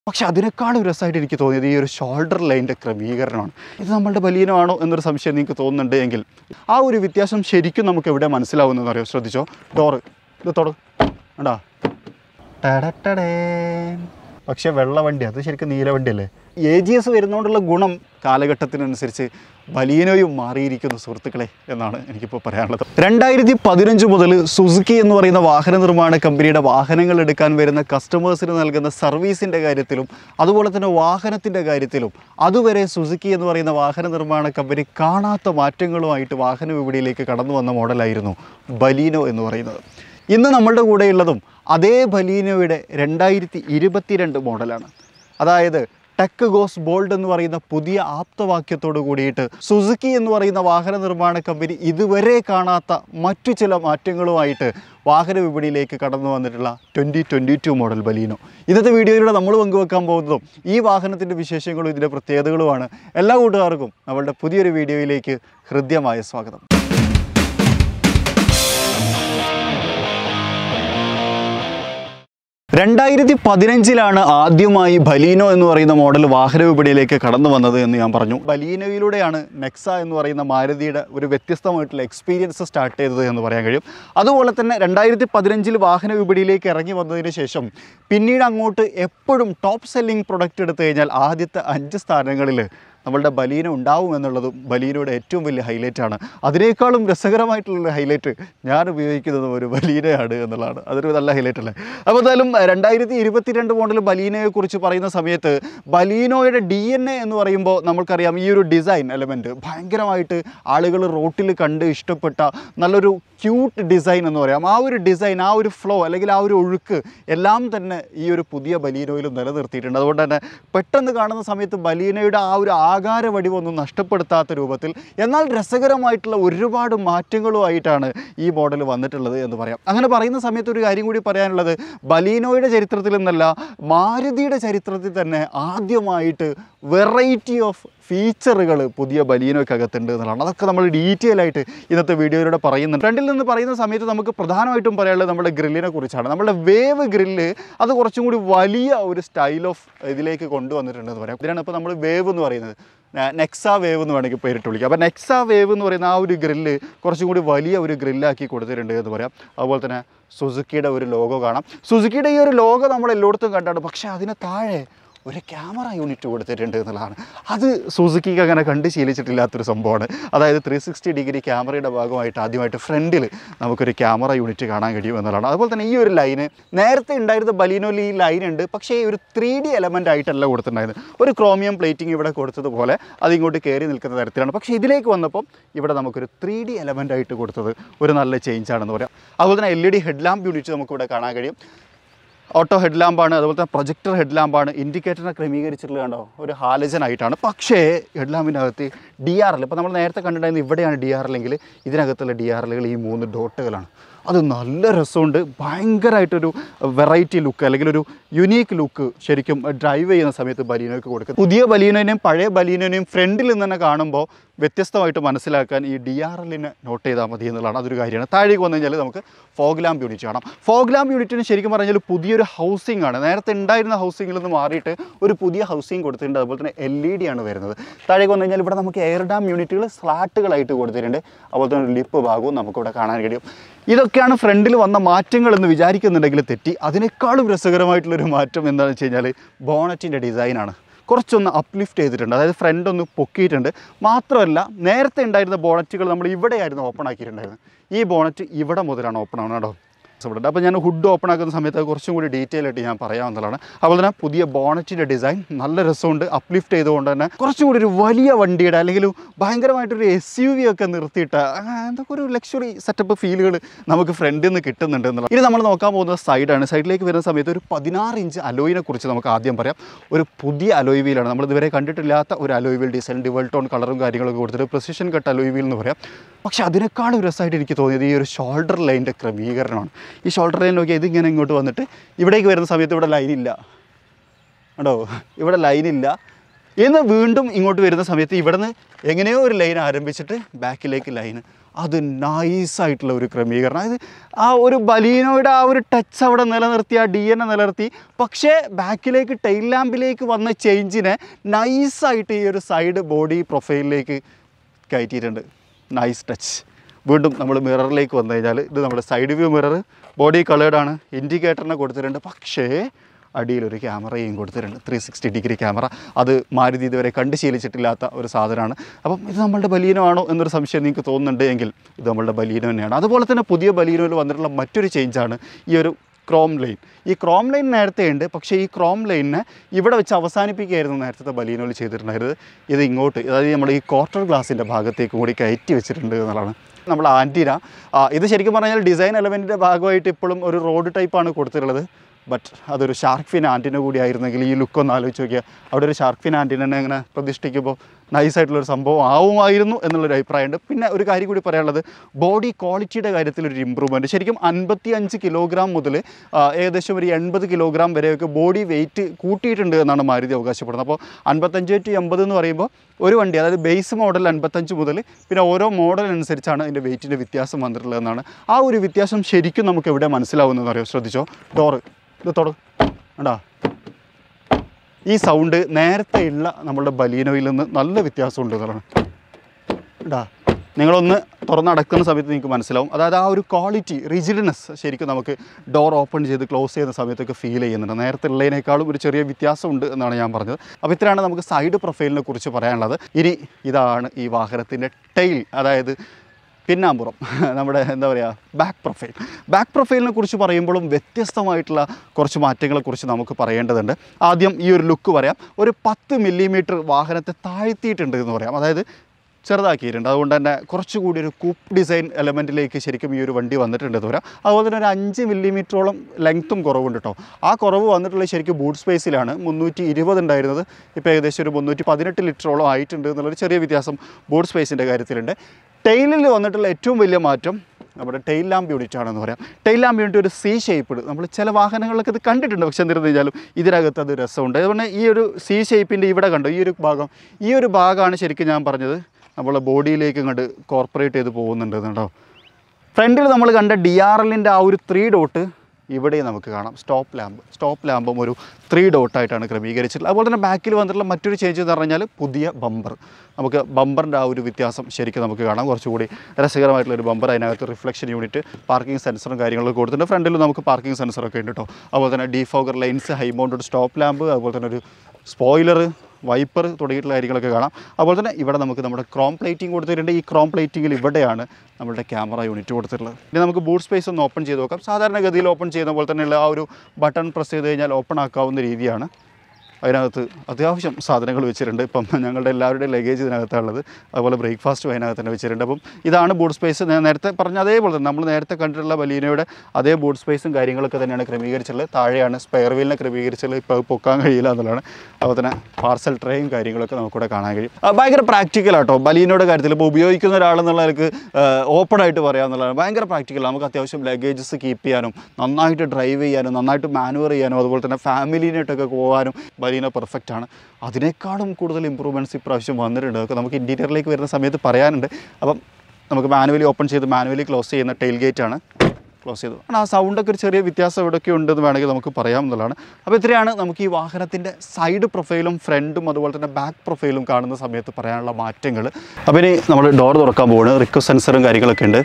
പക്ഷെ അതിനേക്കാളും രസമായിട്ട് എനിക്ക് തോന്നിയത് ഈ ഒരു ഷോൾഡർ ലൈൻ്റെ ക്രമീകരണമാണ് ഇത് നമ്മളുടെ ബലീനമാണോ എന്നൊരു സംശയം നിങ്ങൾക്ക് തോന്നുന്നുണ്ട് എങ്കിൽ ആ ഒരു വ്യത്യാസം ശരിക്കും നമുക്ക് എവിടെ മനസ്സിലാവുന്നതെന്ന് അറിയോ ശ്രദ്ധിച്ചോ ഡോറ് ഇത് തൊടു കണ്ടാ ടടടടേ. പക്ഷേ വെള്ള വണ്ടി അത് ശരിക്കും നീല വണ്ടിയല്ലേ എ ജി എസ് വരുന്നതുകൊണ്ടുള്ള ഗുണം കാലഘട്ടത്തിനനുസരിച്ച് ബലീനോയും മാറിയിരിക്കുന്നു സുഹൃത്തുക്കളെ എന്നാണ് എനിക്കിപ്പോൾ പറയാനുള്ളത് രണ്ടായിരത്തി പതിനഞ്ച് മുതൽ സുസുക്കി എന്ന് പറയുന്ന വാഹന നിർമ്മാണ കമ്പനിയുടെ വാഹനങ്ങൾ എടുക്കാൻ വരുന്ന കസ്റ്റമേഴ്സിന് നൽകുന്ന സർവീസിൻ്റെ കാര്യത്തിലും അതുപോലെ തന്നെ വാഹനത്തിൻ്റെ കാര്യത്തിലും അതുവരെ സുസുക്കി എന്ന് പറയുന്ന വാഹന നിർമ്മാണ കമ്പനി കാണാത്ത മാറ്റങ്ങളുമായിട്ട് വാഹന വിപണിയിലേക്ക് കടന്നു വന്ന മോഡലായിരുന്നു ബലീനോ എന്ന് പറയുന്നത് ഇന്ന് നമ്മളുടെ കൂടെയുള്ളതും അതേ ബലീനോയുടെ രണ്ടായിരത്തി ഇരുപത്തിരണ്ട് മോഡലാണ് അതായത് ടെക് ഗോസ് ബോൾഡ് എന്ന് പറയുന്ന പുതിയ ആപ്തവാക്യത്തോട് കൂടിയിട്ട് സുസുക്കി എന്ന് പറയുന്ന വാഹന നിർമ്മാണ കമ്പനി ഇതുവരെ കാണാത്ത മറ്റു ചില മാറ്റങ്ങളുമായിട്ട് വാഹന വിപണിയിലേക്ക് കടന്നു വന്നിട്ടുള്ള twenty twenty two model Baleno ഇന്നത്തെ വീഡിയോയിലൂടെ നമ്മൾ പങ്കുവെക്കാൻ പോകുന്നതും ഈ വാഹനത്തിൻ്റെ വിശേഷങ്ങളും ഇതിൻ്റെ പ്രത്യേകതകളുമാണ് എല്ലാ കൂട്ടുകാർക്കും നമ്മളുടെ പുതിയൊരു വീഡിയോയിലേക്ക് ഹൃദ്യമായ സ്വാഗതം രണ്ടായിരത്തി പതിനഞ്ചിലാണ് ആദ്യമായി ബലീനോ എന്ന് പറയുന്ന മോഡൽ വാഹന വിപണിയിലേക്ക് കടന്നു വന്നത് എന്ന് ഞാൻ പറഞ്ഞു ബലീനോയിലൂടെയാണ് നെക്സ എന്ന് പറയുന്ന മാരുതിയുടെ ഒരു വ്യത്യസ്തമായിട്ടുള്ള എക്സ്പീരിയൻസ് സ്റ്റാർട്ട് ചെയ്തത് എന്ന് പറയാൻ കഴിയും അതുപോലെ തന്നെ രണ്ടായിരത്തി പതിനഞ്ചിൽ വാഹന വിപണിയിലേക്ക് ഇറങ്ങി വന്നതിന് ശേഷം പിന്നീട് അങ്ങോട്ട് എപ്പോഴും ടോപ്പ് സെല്ലിംഗ് പ്രൊഡക്റ്റ് എടുത്തു കഴിഞ്ഞാൽ ആദ്യത്തെ അഞ്ച് സ്ഥാനങ്ങളിൽ നമ്മളുടെ ബലീന ഉണ്ടാവും എന്നുള്ളതും ബലീനയുടെ ഏറ്റവും വലിയ ഹൈലൈറ്റ് ആണ് അതിനേക്കാളും രസകരമായിട്ടുള്ള ഹൈലൈറ്റ് ഞാൻ ഉപയോഗിക്കുന്നത് ഒരു ബലീനയാണ് എന്നുള്ളതാണ് അതൊരു നല്ല ഹൈലൈറ്റ് അല്ലേ അപ്പോൾ എന്തായാലും രണ്ടായിരത്തി ഇരുപത്തിരണ്ട് മോഡൽ ബലീനയെക്കുറിച്ച് പറയുന്ന സമയത്ത് ബലീനോയുടെ ഡി എൻ എ എന്ന് പറയുമ്പോൾ നമ്മൾക്കറിയാം ഈ ഒരു ഡിസൈൻ എലമെൻറ്റ് ഭയങ്കരമായിട്ട് ആളുകൾ റോട്ടിൽ കണ്ട് ഇഷ്ടപ്പെട്ട നല്ലൊരു ക്യൂട്ട് ഡിസൈൻ എന്ന് പറയാം ആ ഒരു ഡിസൈൻ ആ ഒരു ഫ്ലോ അല്ലെങ്കിൽ ആ ഒരു ഒഴുക്ക് എല്ലാം തന്നെ ഈ ഒരു പുതിയ ബലീനോയിലും നിലനിർത്തിയിട്ടുണ്ട് അതുകൊണ്ട് തന്നെ പെട്ടെന്ന് കാണുന്ന സമയത്ത് ബലീനയുടെ ആ ഒരു ആകാര വടിവൊന്നും നഷ്ടപ്പെടുത്താത്ത രൂപത്തിൽ എന്നാൽ രസകരമായിട്ടുള്ള ഒരുപാട് മാറ്റങ്ങളുമായിട്ടാണ് ഈ മോഡൽ വന്നിട്ടുള്ളത് എന്ന് പറയാം അങ്ങനെ പറയുന്ന സമയത്ത് ഒരു കാര്യം കൂടി പറയാനുള്ളത് ബലീനോയുടെ ചരിത്രത്തിൽ നിന്നല്ല മാരുതിയുടെ ചരിത്രത്തിൽ തന്നെ ആദ്യമായിട്ട് വെറൈറ്റി ഓഫ് ഫീച്ചറുകൾ പുതിയ ബലീനോയ്ക്കകത്തുണ്ട് എന്നുള്ളതാണ് അതൊക്കെ നമ്മൾ ഡീറ്റെയിൽ ആയിട്ട് ഇന്നത്തെ വീഡിയോയിലൂടെ പറയുന്നുണ്ട് ഫ്രണ്ടിൽ നിന്ന് പറയുന്ന സമയത്ത് നമുക്ക് പ്രധാനമായിട്ടും പറയാനുള്ളത് നമ്മുടെ ഗ്രില്ലിനെ കുറിച്ചാണ് നമ്മുടെ വേവ് ഗ്രില്ല് അത് കുറച്ചും കൂടി വലിയ ഒരു സ്റ്റൈൽ ഓഫ് ഇതിലേക്ക് കൊണ്ടുവന്നിട്ടുണ്ടെന്ന് പറയാം ഇതിനാണ് ഇപ്പോൾ നമ്മൾ വേവ് എന്ന് പറയുന്നത് നെക്സ വേവ് എന്ന് വേണമെങ്കിൽ പേരിട്ട് വിളിക്കാം അപ്പോൾ നെക്സ വേവ് എന്ന് പറയുന്ന ആ ഒരു ഗ്രില്ല് കുറച്ചും കൂടി വലിയ ഒരു ഗ്രില്ലാക്കി കൊടുത്തിട്ടുണ്ട് എന്ന് പറയാം അതുപോലെ തന്നെ സുസുക്കിയുടെ ഒരു ലോഗോ കാണാം സുസുക്കിയുടെ ഈ ഒരു ലോഗോ നമ്മൾ എല്ലായിടത്തും കണ്ടാണ് പക്ഷേ അതിന് താഴെ ഒരു ക്യാമറ യൂണിറ്റ് കൊടുത്തിട്ടുണ്ട് എന്നുള്ളതാണ് അത് സുസുക്കിക്ക് അങ്ങനെ കണ്ട് ശീലിച്ചിട്ടില്ലാത്തൊരു സംഭവമാണ് അതായത് ത്രീ സിക്സ്റ്റി ഡിഗ്രി ക്യാമറയുടെ ഭാഗമായിട്ട് ആദ്യമായിട്ട് ഫ്രണ്ടിൽ നമുക്കൊരു ക്യാമറ യൂണിറ്റ് കാണാൻ കഴിയും എന്നുള്ളതാണ് അതുപോലെ തന്നെ ഈ ഒരു ലൈന് നേരത്തെ ഉണ്ടായിരുന്ന ബലീനോയിൽ ഈ ലൈൻ ഉണ്ട് പക്ഷേ ഒരു ത്രീ ഡി എലമെൻ്റ് ആയിട്ടല്ല കൊടുത്തിട്ടുണ്ടായിരുന്നത് ഒരു ക്രോമിയം പ്ലേറ്റിംഗ് ഇവിടെ കൊടുത്തതുപോലെ അതിങ്ങോട്ട് കയറി നിൽക്കുന്ന തരത്തിലാണ് പക്ഷേ ഇതിലേക്ക് വന്നപ്പം ഇവിടെ നമുക്കൊരു ത്രീ ഡി എലമെൻ്റ് ആയിട്ട് കൊടുത്തത് ഒരു നല്ല ചേഞ്ച് ആണെന്ന് പറയാം അതുപോലെ തന്നെ L E D head lamp unit നമുക്കിവിടെ കാണാൻ കഴിയും ഓട്ടോ ഹെഡ് ലാമ്പാണ് അതുപോലെ തന്നെ പ്രൊജക്ടർ ഹെഡ് ലാമ്പാണ് ഇൻഡിക്കേറ്ററിനെ ക്രമീകരിച്ചിട്ടുള്ളത് കണ്ടോ ഒരു ഹാലജൻ ആയിട്ടാണ് പക്ഷേ ഹെഡ് ലാമ്പിൻ്റെ അകത്ത് ഡി ആർ എൽ ഇപ്പോൾ നമ്മൾ നേരത്തെ കണ്ടിട്ടുണ്ടായിരുന്ന ഇവിടെയാണ് ഡി ആർ എല്ലെങ്കിൽ ഇതിനകത്തുള്ള ഡി ആർ എല്ലുകൾ ഈ മൂന്ന് ഡോട്ടുകളാണ് അത് നല്ല രസമുണ്ട് ഭയങ്കരമായിട്ടൊരു വെറൈറ്റി ലുക്ക് അല്ലെങ്കിൽ ഒരു യുനീക്ക് ലുക്ക് ശരിക്കും ഡ്രൈവ് ചെയ്യുന്ന സമയത്ത് ബലീനോയ്ക്ക് കൊടുക്കും പുതിയ ബലീനോനെയും പഴയ ബലീനോനെയും ഫ്രണ്ടിൽ നിന്ന് തന്നെ കാണുമ്പോൾ വ്യത്യസ്തമായിട്ട് മനസ്സിലാക്കാൻ ഈ ഡി ആർ എല്ലിനെ നോട്ട് ചെയ്താൽ മതി എന്നുള്ളതാണ് അതൊരു കാര്യമാണ് താഴേക്ക് വന്നു കഴിഞ്ഞാൽ നമുക്ക് ഫോഗ് ലാമ്പ് യൂണിറ്റ് കാണാം ഫോഗ് ലാമ്പ് യൂണിറ്റിന് ശരിക്കും പറഞ്ഞാൽ പുതിയൊരു ഹൗസിംഗ് ആണ് നേരത്തെ ഉണ്ടായിരുന്ന ഹൗസിങ്ങിൽ നിന്ന് മാറിയിട്ട് ഒരു പുതിയ ഹൗസിംഗ് കൊടുത്തിട്ടുണ്ട് അതുപോലെ തന്നെ എൽ ഇ ഡി ആണ് വരുന്നത് താഴേക്ക് വന്നു കഴിഞ്ഞാൽ ഇവിടെ നമുക്ക് എയർ ഡാം യൂണിറ്റുകൾ സ്ലാട്ടുകളായിട്ട് കൊടുത്തിട്ടുണ്ട് അതുപോലെ തന്നെ ഒരു ലിപ്പ് ഭാഗവും നമുക്കിവിടെ കാണാൻ കഴിയും ഇതൊക്കെയാണ് ഫ്രണ്ടിൽ വന്ന മാറ്റങ്ങൾ എന്ന് വിചാരിക്കുന്നുണ്ടെങ്കിൽ തെറ്റി അതിനേക്കാളും രസകരമായിട്ടുള്ളൊരു മാറ്റം എന്താണെന്ന് വെച്ച് കഴിഞ്ഞാൽ ബോണറ്റിൻ്റെ ഡിസൈനാണ് കുറച്ചൊന്ന് അപ്ലിഫ്റ്റ് ചെയ്തിട്ടുണ്ട് അതായത് ഫ്രണ്ട് ഒന്ന് പൊക്കിയിട്ടുണ്ട് മാത്രമല്ല നേരത്തെ ഉണ്ടായിരുന്ന ബോണറ്റുകൾ നമ്മൾ ഇവിടെയായിരുന്നു ഓപ്പൺ ആക്കിയിട്ടുണ്ടായിരുന്നത് ഈ ബോണറ്റ് ഇവിടെ മുതലാണ് ഓപ്പൺ ആവുന്നത് കേട്ടോ ഇവിടെ അപ്പോൾ ഞാൻ ഹുഡ് ഓപ്പൺ ആക്കുന്ന സമയത്ത് അത് കുറച്ചും കൂടി ഡീറ്റെയിൽ ആയിട്ട് ഞാൻ പറയാവുന്നതാണ് അതുപോലെ തന്നെ പുതിയ ബോണറ്റിൻ്റെ ഡിസൈൻ നല്ല രസമുണ്ട് അപ്ലിഫ്റ്റ് ചെയ്തുകൊണ്ട് തന്നെ കുറച്ചും കൂടി ഒരു വലിയ വണ്ടിയുടെ അല്ലെങ്കിൽ ഭയങ്കരമായിട്ടൊരു എസ് യു വി ഒക്കെ നിർത്തിയിട്ട് ആ, എന്തൊക്കെ ഒരു ലക്ഷറി സെറ്റപ്പ് ഫീലുകൾ നമുക്ക് ഫ്രണ്ടിൽ നിന്ന് കിട്ടുന്നുണ്ട് എന്നുള്ളത് ഇനി നമ്മൾ നോക്കാൻ പോകുന്നത് സൈഡാണ് സൈഡിലേക്ക് വരുന്ന സമയത്ത് ഒരു പതിനാറ് ഇഞ്ച് അലോയിനെ കുറിച്ച് നമുക്ക് ആദ്യം പറയാം ഒരു പുതിയ അലോയ് വീലാണ് നമ്മൾ ഇതുവരെ കണ്ടിട്ടില്ലാത്ത ഒരു alloy wheel design dual tone കളറും കാര്യങ്ങളൊക്കെ കൊടുത്തിട്ട് പ്രസിഷൻ കട്ട് അലോയ് വീൽ എന്ന് പറയാം പക്ഷേ അതിനേക്കാളും രസമായിട്ട് എനിക്ക് തോന്നിയത് ഈ ഒരു ഷോൾഡർ ലൈൻ്റെ ക്രമീകരണമാണ് ഈ ഷോൾഡർ ലൈൻ നോക്കിയാൽ ഇതിങ്ങനെ ഇങ്ങോട്ട് വന്നിട്ട് ഇവിടേക്ക് വരുന്ന സമയത്ത് ഇവിടെ ലൈനില്ല കണ്ടോ ഇവിടെ ലൈനില്ല ഇന്ന് വീണ്ടും ഇങ്ങോട്ട് വരുന്ന സമയത്ത് ഇവിടുന്ന് എങ്ങനെയോ ഒരു ലൈൻ ആരംഭിച്ചിട്ട് ബാക്കിലേക്ക് ലൈന് അത് നൈസായിട്ടുള്ള ഒരു ക്രമീകരണം അതായത് ആ ഒരു ബലീനോയുടെ ആ ഒരു ടച്ച് അവിടെ നിലനിർത്തി ആ ഡി എന്നെ നിലനിർത്തി പക്ഷേ ബാക്കിലേക്ക് ടൈൽ ലാമ്പിലേക്ക് വന്ന ചേഞ്ചിനെ നൈസായിട്ട് ഈ ഒരു സൈഡ് ബോഡി പ്രൊഫൈലിലേക്ക് കയറ്റിയിട്ടുണ്ട് നൈസ് ടച്ച് വീണ്ടും നമ്മൾ മിററിലേക്ക് വന്നു കഴിഞ്ഞാൽ ഇത് നമ്മുടെ സൈഡ് വ്യൂ മിറർ ബോഡി കളേർഡാണ് ഇൻഡിക്കേറ്ററിനെ കൊടുത്തിട്ടുണ്ട് പക്ഷേ അടിയിലൊരു ക്യാമറയും കൊടുത്തിട്ടുണ്ട് ത്രീ സിക്സ്റ്റി ഡിഗ്രി ക്യാമറ അത് മാരുതി ഇതുവരെ കണ്ട് ശീലിച്ചിട്ടില്ലാത്ത ഒരു സാധനമാണ് അപ്പം ഇത് നമ്മളുടെ ബലീനോ ആണോ എന്നൊരു സംശയം നിങ്ങൾക്ക് തോന്നുന്നുണ്ട് എങ്കിൽ ഇത് നമ്മളുടെ ബലീനോ തന്നെയാണ് അതുപോലെ തന്നെ പുതിയ ബലീനോയിൽ വന്നിട്ടുള്ള മറ്റൊരു ചേഞ്ചാണ് ഈ ഒരു ക്രോം ലൈൻ ഈ ക്രോം ലൈൻ നേരത്തെ ഉണ്ട് പക്ഷേ ഈ ക്രോം ലൈനിനെ ഇവിടെ വെച്ച് അവസാനിപ്പിക്കുകയായിരുന്നു നേരത്തെ ബലീനോയിൽ ചെയ്തിട്ടുണ്ടായിരുന്നത് ഇത് ഇങ്ങോട്ട് അതായത് നമ്മൾ ഈ ക്വാർട്ടർ ഗ്ലാസിൻ്റെ ഭാഗത്തേക്ക് കൂടി കയറ്റി വെച്ചിട്ടുണ്ട് എന്നുള്ളതാണ് നമ്മൾ ആൻറ്റീന ആ, ഇത് ശരിക്കും പറഞ്ഞാൽ ഡിസൈൻ എലമെൻറ്റിൻ്റെ ഭാഗമായിട്ട് ഇപ്പോഴും ഒരു റോഡ് ടൈപ്പാണ് കൊടുത്തിട്ടുള്ളത് ബട്ട് അതൊരു ഷാർക്ക് ഫിൻ ആൻറ്റിന കൂടി ആയിരുന്നെങ്കിൽ ഈ ലുക്ക് ഒന്ന് ആലോചിച്ച് നോക്കിയാൽ അവിടെ ഒരു ഷാർക്ക് ഫിൻ ആൻറ്റിനെ ഇങ്ങനെ പ്രതിഷ്ഠിക്കുമ്പോൾ നൈസായിട്ടുള്ളൊരു സംഭവം ആവുമായിരുന്നു എന്നുള്ളൊരു അഭിപ്രായമുണ്ട് പിന്നെ ഒരു കാര്യം കൂടി പറയാനുള്ളത് ബോഡി ക്വാളിറ്റിയുടെ കാര്യത്തിൽ ഒരു ഇമ്പ്രൂവ്മെൻറ്റ് ശരിക്കും അൻപത്തി അഞ്ച് കിലോഗ്രാം മുതൽ ആ, ഏകദേശം ഒരു എൺപത് കിലോഗ്രാം വരെയൊക്കെ ബോഡി വെയിറ്റ് കൂട്ടിയിട്ടുണ്ട് എന്നാണ് മാരുതി അവകാശപ്പെടുന്നത് അപ്പോൾ അൻപത്തഞ്ച് ടു എൺപത് എന്ന് പറയുമ്പോൾ ഒരു വണ്ടി അതായത് ബേസ് മോഡൽ അൻപത്തഞ്ച് മുതൽ പിന്നെ ഓരോ മോഡൽ അനുസരിച്ചാണ് അതിൻ്റെ വെയിറ്റിൻ്റെ വ്യത്യാസം വന്നിട്ടുള്ളതെന്നാണ് ആ ഒരു വ്യത്യാസം ശരിക്കും നമുക്ക് എവിടെ മനസ്സിലാവുന്നതെന്ന് അറിയോ ശ്രദ്ധിച്ചോ ഡോറ് ഇത് തുട കണ്ടാ ഈ സൗണ്ട് നേരത്തെ ഉള്ള നമ്മളുടെ ബലീനോയിൽ നിന്ന് നല്ല വ്യത്യാസമുണ്ട് എന്നുള്ളതാണ് കേട്ടാ നിങ്ങളൊന്ന് തുറന്നടക്കുന്ന സമയത്ത് നിങ്ങൾക്ക് മനസ്സിലാവും അതായത് ആ ഒരു ക്വാളിറ്റി റിജിഡ്നെസ് ശരിക്കും നമുക്ക് ഡോർ ഓപ്പൺ ചെയ്ത് ക്ലോസ് ചെയ്യുന്ന സമയത്തൊക്കെ ഫീൽ ചെയ്യുന്നുണ്ട് നേരത്തെ ഉള്ളതിനേക്കാളും ഒരു ചെറിയ വ്യത്യാസമുണ്ട് എന്നാണ് ഞാൻ പറഞ്ഞത് അപ്പോൾ ഇത്രയാണ് നമുക്ക് സൈഡ് പ്രൊഫൈലിനെ കുറിച്ച് പറയാനുള്ളത് ഇനി ഇതാണ് ഈ വാഹനത്തിൻ്റെ ടെയിൽ അതായത് പിന്നാമ്പുറം നമ്മുടെ എന്താ പറയുക ബാക്ക് പ്രൊഫൈൽ ബാക്ക് പ്രൊഫൈലിനെ കുറിച്ച് പറയുമ്പോഴും വ്യത്യസ്തമായിട്ടുള്ള കുറച്ച് മാറ്റങ്ങളെക്കുറിച്ച് നമുക്ക് പറയേണ്ടതുണ്ട് ആദ്യം ഈ ഒരു ലുക്ക് പറയാം ഒരു പത്ത് മില്ലിമീറ്റർ വാഹനത്തെ താഴ്ത്തിയിട്ടുണ്ട് എന്ന് പറയാം അതായത് ചെറുതാക്കിയിട്ടുണ്ട് അതുകൊണ്ട് തന്നെ കുറച്ചുകൂടി ഒരു കൂപ്പ് ഡിസൈൻ എലമെൻറ്റിലേക്ക് ശരിക്കും ഈ ഒരു വണ്ടി വന്നിട്ടുണ്ട് എന്ന് പറയാം അതുപോലെ തന്നെ ഒരു അഞ്ച് മില്ലിമീറ്ററോളം ലെങ്ത്തും കുറവുണ്ട് കേട്ടോ ആ കുറവ് വന്നിട്ടുള്ളത് ശരിക്കും ബൂട്ട് സ്പേസിലാണ് മുന്നൂറ്റി ഇരുപത് ഉണ്ടായിരുന്നത് ഇപ്പോൾ ഏകദേശം ഒരു മുന്നൂറ്റി പതിനെട്ട് ലിറ്ററോളം ആയിട്ടുണ്ട് എന്നുള്ളൊരു ചെറിയ വ്യത്യാസം ബൂട്ട് സ്പേസിൻ്റെ കാര്യത്തിലുണ്ട് ടെയിലിൽ വന്നിട്ടുള്ള ഏറ്റവും വലിയ മാറ്റം നമ്മുടെ ടെയിൽ ലാമ്പ് യൂണിറ്റ് ആണെന്ന് പറയാം ടെയിൽ ലാമ്പ് യൂണിറ്റ് ഒരു സി ഷേപ്പ്ഡ് നമ്മൾ ചില വാഹനങ്ങളിലൊക്കെ ഇത് കണ്ടിട്ടുണ്ട് പക്ഷെ എന്തിരുന്നു കഴിഞ്ഞാലും ഇതിനകത്ത് അത് രസമുണ്ട് അതുകൊണ്ട് ഈ ഒരു സി ഷേപ്പിൻ്റെ ഇവിടെ കണ്ടോ ഈ ഒരു ഭാഗം ഈ ഒരു ഭാഗമാണ് ശരിക്കും ഞാൻ പറഞ്ഞത് നമ്മളെ ബോഡിയിലേക്ക് ഇങ്ങോട്ട് കോർപ്പറേറ്റ് ചെയ്ത് പോകുന്നുണ്ട് കേട്ടോ ഫ്രണ്ടിൽ നമ്മൾ കണ്ട ഡി ആർ എല്ലിൻ്റെ ആ ഒരു ത്രീ ഡോട്ട് ഇവിടെ നമുക്ക് കാണാം സ്റ്റോപ്പ് ലാമ്പ് സ്റ്റോപ്പ് ലാമ്പും ഒരു ത്രീ ഡോട്ടായിട്ടാണ് ക്രമീകരിച്ചിട്ടുള്ളത് അതുപോലെ തന്നെ ബാക്കിൽ വന്നിട്ടുള്ള മറ്റൊരു ചേഞ്ച് എന്ന് പറഞ്ഞാൽ പുതിയ ബമ്പർ നമുക്ക് ബമ്പറിൻ്റെ ആ ഒരു വ്യത്യാസം ശരിക്കും നമുക്ക് കാണാം കുറച്ചുകൂടി രസകരമായിട്ടുള്ള ഒരു ബമ്പർ അതിനകത്ത് റിഫ്ലക്ഷൻ യൂണിറ്റ് പാർക്കിംഗ് സെൻസറും കാര്യങ്ങളൊക്കെ കൊടുത്തിട്ടുണ്ട് ഫ്രണ്ടിൽ നമുക്ക് പാർക്കിംഗ് സെൻസറൊക്കെ ഉണ്ട് കേട്ടോ അതുപോലെ തന്നെ defogger lines high mounted stop lamp അതുപോലെ തന്നെ ഒരു സ്പോയിലർ വൈപ്പർ തുടങ്ങിയിട്ടുള്ള കാര്യങ്ങളൊക്കെ കാണാം അതുപോലെ തന്നെ ഇവിടെ നമുക്ക് നമ്മുടെ ക്രോം പ്ലേറ്റിംഗ് കൊടുത്തിട്ടുണ്ട് ഈ ക്രോം പ്ലേറ്റിങ്ങിൽ ഇവിടെയാണ് നമ്മുടെ ക്യാമറ യൂണിറ്റ് കൊടുത്തിട്ടുള്ളത് ഇനി നമുക്ക് ബൂട്ട് സ്പേസ് ഒന്ന് ഓപ്പൺ ചെയ്ത് നോക്കാം സാധാരണഗതിയിൽ ഓപ്പൺ ചെയ്യുന്ന പോലെ തന്നെയുള്ള ആ ഒരു ബട്ടൺ പ്രസ് ചെയ്ത് കഴിഞ്ഞാൽ ഓപ്പൺ ആക്കാവുന്ന രീതിയാണ് അതിനകത്ത് അത്യാവശ്യം സാധനങ്ങൾ വെച്ചിട്ടുണ്ട് ഇപ്പം ഞങ്ങളുടെ എല്ലാവരുടെയും ലഗേജ് ഇതിനകത്താണുള്ളത് അതുപോലെ ബ്രേക്ക്ഫാസ്റ്റും അതിനകത്ത് തന്നെ വെച്ചിട്ടുണ്ട് അപ്പം ഇതാണ് ബൂട്ട് സ്പേസ് ഞാൻ നേരത്തെ പറഞ്ഞ അതേപോലെ തന്നെ നമ്മൾ നേരത്തെ കണ്ടിട്ടുള്ള ബലീനയുടെ അതേ ബൂട്ട് സ്പേസും കാര്യങ്ങളൊക്കെ തന്നെയാണ് ക്രമീകരിച്ചുള്ളത് താഴെയാണ് സ്പെയർ വീലിനെ ക്രമീകരിച്ചുള്ളത് ഇപ്പോൾ അത് പൊക്കാൻ കഴിയില്ല എന്നുള്ളതാണ് അതുപോലെ തന്നെ പാർസൽ ട്രേയും കാര്യങ്ങളൊക്കെ നമുക്കിവിടെ കാണാൻ കഴിയും ആ, ഭയങ്കര പ്രാക്ടിക്കൽ ആട്ടോ ബലീനയുടെ കാര്യത്തിൽ ഇപ്പോൾ ഉപയോഗിക്കുന്ന ഒരാളെന്നുള്ള നിലക്ക് ഓപ്പൺ ആയിട്ട് പറയാമെന്നുള്ളതാണ് ഭയങ്കര പ്രാക്ടിക്കൽ നമുക്ക് അത്യാവശ്യം ലഗേജസ് കീപ്പ് ചെയ്യാനും നന്നായിട്ട് ഡ്രൈവ് ചെയ്യാനും നന്നായിട്ട് മാനുവർ ചെയ്യാനും അതുപോലെ തന്നെ ഫാമിലിനായിട്ടൊക്കെ പോകാനും ബലീന പെർഫെക്റ്റ് ആണ് അതിനേക്കാളും കൂടുതൽ ഇമ്പ്രൂവ്മെൻറ്റ്സ് ഇപ്രാവശ്യം വന്നിട്ടുണ്ട് അതൊക്കെ നമുക്ക് ഇൻറ്റീരിയറിലേക്ക് വരുന്ന സമയത്ത് പറയാനുണ്ട് അപ്പം നമുക്ക് മാനുവലി ഓപ്പൺ ചെയ്ത് മാനുവലി ക്ലോസ് ചെയ്യുന്ന ടെയിൽ ഗേറ്റ് ആണ് ക്ലോസ് ചെയ്തു കാരണം ആ സൗണ്ടൊക്കെ ഒരു ചെറിയ വ്യത്യാസം എവിടെയൊക്കെ ഉണ്ടെന്ന് വേണമെങ്കിൽ നമുക്ക് പറയാമെന്നുള്ളതാണ് അപ്പോൾ ഇത്രയാണ് നമുക്ക് ഈ വാഹനത്തിൻ്റെ സൈഡ് പ്രൊഫൈലും ഫ്രണ്ടും അതുപോലെ തന്നെ ബാക്ക് പ്രൊഫൈലും കാണുന്ന സമയത്ത് പറയാനുള്ള മാറ്റങ്ങൾ അപ്പോൾ ഇനി നമ്മൾ ഡോർ തുറക്കാൻ പോവാണ് റിക്വസ്റ്റ് സെൻസറും കാര്യങ്ങളൊക്കെ ഉണ്ട്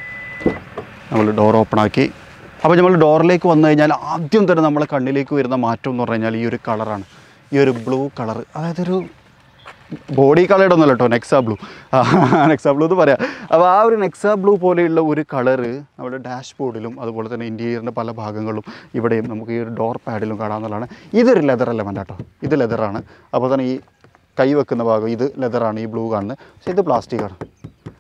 നമ്മൾ ഡോർ ഓപ്പൺ ആക്കി അപ്പോൾ നമ്മൾ ഡോറിലേക്ക് വന്നു കഴിഞ്ഞാൽ ആദ്യം തന്നെ നമ്മളെ കണ്ണിലേക്ക് വരുന്ന മാറ്റം എന്ന് പറഞ്ഞു കഴിഞ്ഞാൽ ഈ ഒരു കളറാണ് ഈ ഒരു ബ്ലൂ കളർ അതായത് ഒരു ബോഡി കളേഡ് ഒന്നുമല്ല കേട്ടോ നെക്സ ബ്ലൂ നെക്സ ബ്ലൂ എന്ന് പറയാം അപ്പോൾ ആ ഒരു നെക്സ ബ്ലൂ പോലെയുള്ള ഒരു കളറ് നമ്മുടെ ഡാഷ് ബോർഡിലും അതുപോലെ തന്നെ ഇൻറ്റീരിയറിൻ്റെ പല ഭാഗങ്ങളിലും ഇവിടെയും നമുക്ക് ഈ ഒരു ഡോർ പാഡിലും കാണാമെന്നുള്ളതാണ് ഇതൊരു ലെതർ എലമെൻ്റ് കേട്ടോ ഇത് ലെതറാണ് അപ്പോൾ തന്നെ ഈ കൈ വെക്കുന്ന ഭാഗം ഇത് ലെതറാണ് ഈ ബ്ലൂ കാണുന്നത് പക്ഷേ ഇത് പ്ലാസ്റ്റിക്കാണ്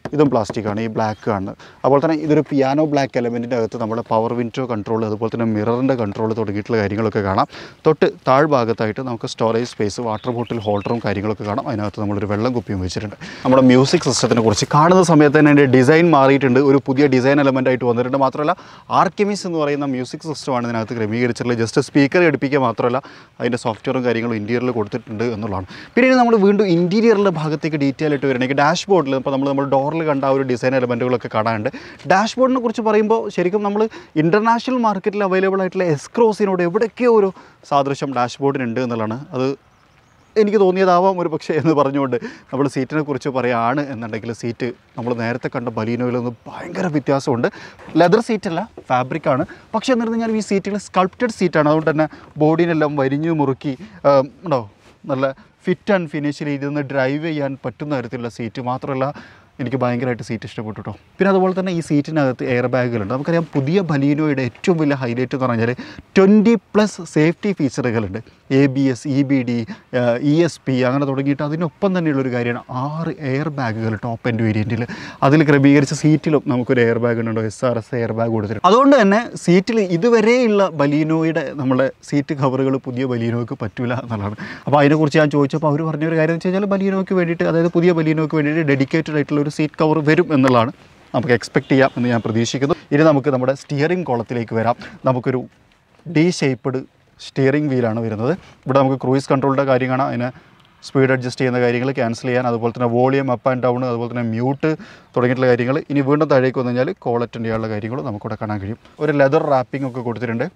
ഇതും പ്ലാസ്റ്റിക്കാണ് ഈ ബ്ലാക്ക് കാണുന്നത് അതുപോലെ തന്നെ ഇതൊരു പിയാനോ ബ്ലാക്ക് എലമെൻറ്റിൻ്റെ അകത്ത് നമ്മുടെ പവർ വിൻഡോ കൺട്രോൾ അതുപോലെ തന്നെ മിററിൻ്റെ കൺട്രോൾ തുടങ്ങിയിട്ടുള്ള കാര്യങ്ങളൊക്കെ കാണാം തൊട്ട് താഴ്ഭാഗത്തായിട്ട് നമുക്ക് സ്റ്റോറേജ് സ്പേസ് വാട്ടർ ബോട്ടിൽ ഹോൾഡറും കാര്യങ്ങളൊക്കെ കാണാം അതിനകത്ത് നമ്മളൊരു വെള്ളം കുപ്പിയും വെച്ചിട്ടുണ്ട് നമ്മുടെ മ്യൂസിക് സിസ്റ്റത്തിനെ കുറിച്ച് കാണുന്ന സമയത്ത് തന്നെ അതിൻ്റെ ഡിസൈൻ മാറിയിട്ടുണ്ട് ഒരു പുതിയ ഡിസൈൻ എലമെൻ്റ് ആയിട്ട് വന്നിട്ടുണ്ട് മാത്രമല്ല ആർക്കെമിസ് എന്ന് പറയുന്ന മ്യൂസിക് സിസ്റ്റമാണ് ഇതിനകത്ത് ക്രമീകരിച്ചിട്ടുള്ളത് ജസ്റ്റ് സ്പീക്കർ ഘടിപ്പിക്കുക മാത്രമല്ല അതിൻ്റെ സോഫ്റ്റ്വെയറും കാര്യങ്ങളും ഇൻറ്റീരിയറിൽ കൊടുത്തിട്ടുണ്ട് എന്നുള്ളതാണ് പിന്നെ ഇനി നമ്മൾ വീണ്ടും ഇൻറ്റീരിയറിൻ്റെ ഭാഗത്തേക്ക് ഡീറ്റെയിൽ ആയിട്ട് വരണമെങ്കിൽ ഡാഷ് ബോർഡിൽ ഇപ്പോൾ നമ്മൾ നമ്മൾ ഡോറിൽ കണ്ട ആ ഒരു ഡിസൈൻ എലമെൻറ്റുകളൊക്കെ കാണാനുണ്ട് ഡാഷ് ബോർഡിനെ കുറിച്ച് പറയുമ്പോൾ ശരിക്കും നമ്മൾ ഇൻ്റർനാഷണൽ മാർക്കറ്റിൽ അവൈലബിൾ ആയിട്ടുള്ള എസ്ക്രോസിനോട് എവിടെയൊക്കെയോ ഒരു സാദൃശ്യം ഡാഷ് ബോർഡിനുണ്ട് എന്നുള്ളതാണ് അത് എനിക്ക് തോന്നിയതാവാം ഒരു പക്ഷേ എന്ന് പറഞ്ഞുകൊണ്ട് നമ്മൾ സീറ്റിനെ കുറിച്ച് പറയുകയാണ് എന്നുണ്ടെങ്കിൽ സീറ്റ് നമ്മൾ നേരത്തെ കണ്ട ബലീനോയിൽ നിന്ന് ഭയങ്കര വ്യത്യാസമുണ്ട് ലെതർ സീറ്റല്ല ഫാബ്രിക്കാണ് പക്ഷേ എന്നിരുന്നു ഞാൻ ഈ സീറ്റുകൾ സ്കൾപ്റ്റഡ് സീറ്റാണ് അതുകൊണ്ട് തന്നെ ബോഡിനെല്ലാം വരിഞ്ഞു മുറുക്കി ആ, ഉണ്ടോ നല്ല ഫിറ്റ് ആൻഡ് ഫിനിഷിൽ ഇരുന്ന് ഡ്രൈവ് ചെയ്യാൻ പറ്റുന്ന തരത്തിലുള്ള സീറ്റ് മാത്രമല്ല എനിക്ക് ഭയങ്കരമായിട്ട് സീറ്റ് ഇഷ്ടപ്പെട്ടു കേട്ടോ പിന്നെ അതുപോലെ തന്നെ ഈ സീറ്റിനകത്ത് എയർ ബാഗുകളുണ്ട് നമുക്കറിയാം പുതിയ ബലീനോയുടെ ഏറ്റവും വലിയ ഹൈലൈറ്റ് എന്ന് പറഞ്ഞാൽ ട്വൻറ്റി പ്ലസ് സേഫ്റ്റി ഫീച്ചറുകളുണ്ട് A B S E B D E S P അങ്ങനെ തുടങ്ങിയിട്ട് അതിനൊപ്പം തന്നെയുള്ളൊരു കാര്യമാണ് ആറ് എയർ ബാഗുകൾ ടോപ്പ് എൻഡ് വേരിയൻറ്റിൽ അതിൽ ക്രമീകരിച്ച സീറ്റിലും നമുക്കൊരു എയർ ബാഗ് ഉണ്ടോ S R S air bag കൊടുത്തിട്ടുണ്ട് അതുകൊണ്ട് തന്നെ സീറ്റിൽ ഇതുവരെയുള്ള ബലീനോയുടെ നമ്മളെ സീറ്റ് കവറുകൾ പുതിയ ബലീനോയ്ക്ക് പറ്റൂല എന്നുള്ളതാണ് അപ്പോൾ അതിനെക്കുറിച്ച് ഞാൻ ചോദിച്ചപ്പോൾ അവർ പറഞ്ഞ ഒരു കാര്യം എന്ന് വെച്ച് കഴിഞ്ഞാൽ ബലീനോയ്ക്ക് വേണ്ടിയിട്ട് അതായത് പുതിയ ബലീനോയ്ക്ക് വേണ്ടിയിട്ട് ഡെഡിക്കേറ്റഡ് ആയിട്ടുള്ള ഒരു സീറ്റ് കവർ വരും എന്നുള്ളതാണ് നമുക്ക് എക്സ്പെക്ട് ചെയ്യാം എന്ന് ഞാൻ പ്രതീക്ഷിക്കുന്നു ഇനി നമുക്ക് നമ്മുടെ സ്റ്റിയറിംഗ് കോളത്തിലേക്ക് വരാം നമുക്കൊരു ഡി ഷേപ്പ്ഡ് സ്റ്റിയറിംഗ് വീലാണ് വരുന്നത് ഇവിടെ നമുക്ക് ക്രൂയിസ് കൺട്രോളിൻ്റെ കാര്യം കാണാം അതിന് സ്പീഡ് അഡ്ജസ്റ്റ് ചെയ്യുന്ന കാര്യങ്ങൾ ക്യാൻസൽ ചെയ്യാൻ അതുപോലെ തന്നെ വോളിയം അപ്പ് ആൻഡ് ഡൗൺ അതുപോലെ തന്നെ മ്യൂട്ട് തുടങ്ങിയിട്ടുള്ള കാര്യങ്ങൾ ഇനി വീണ്ടും താഴേക്ക് വന്നു കഴിഞ്ഞാൽ കോൾ അറ്റൻഡ് ചെയ്യാനുള്ള കാര്യങ്ങൾ നമുക്കിവിടെ കാണാൻ കഴിയും ഒരു ലെതർ റാപ്പിംഗ് ഒക്കെ കൊടുത്തിട്ടുണ്ട്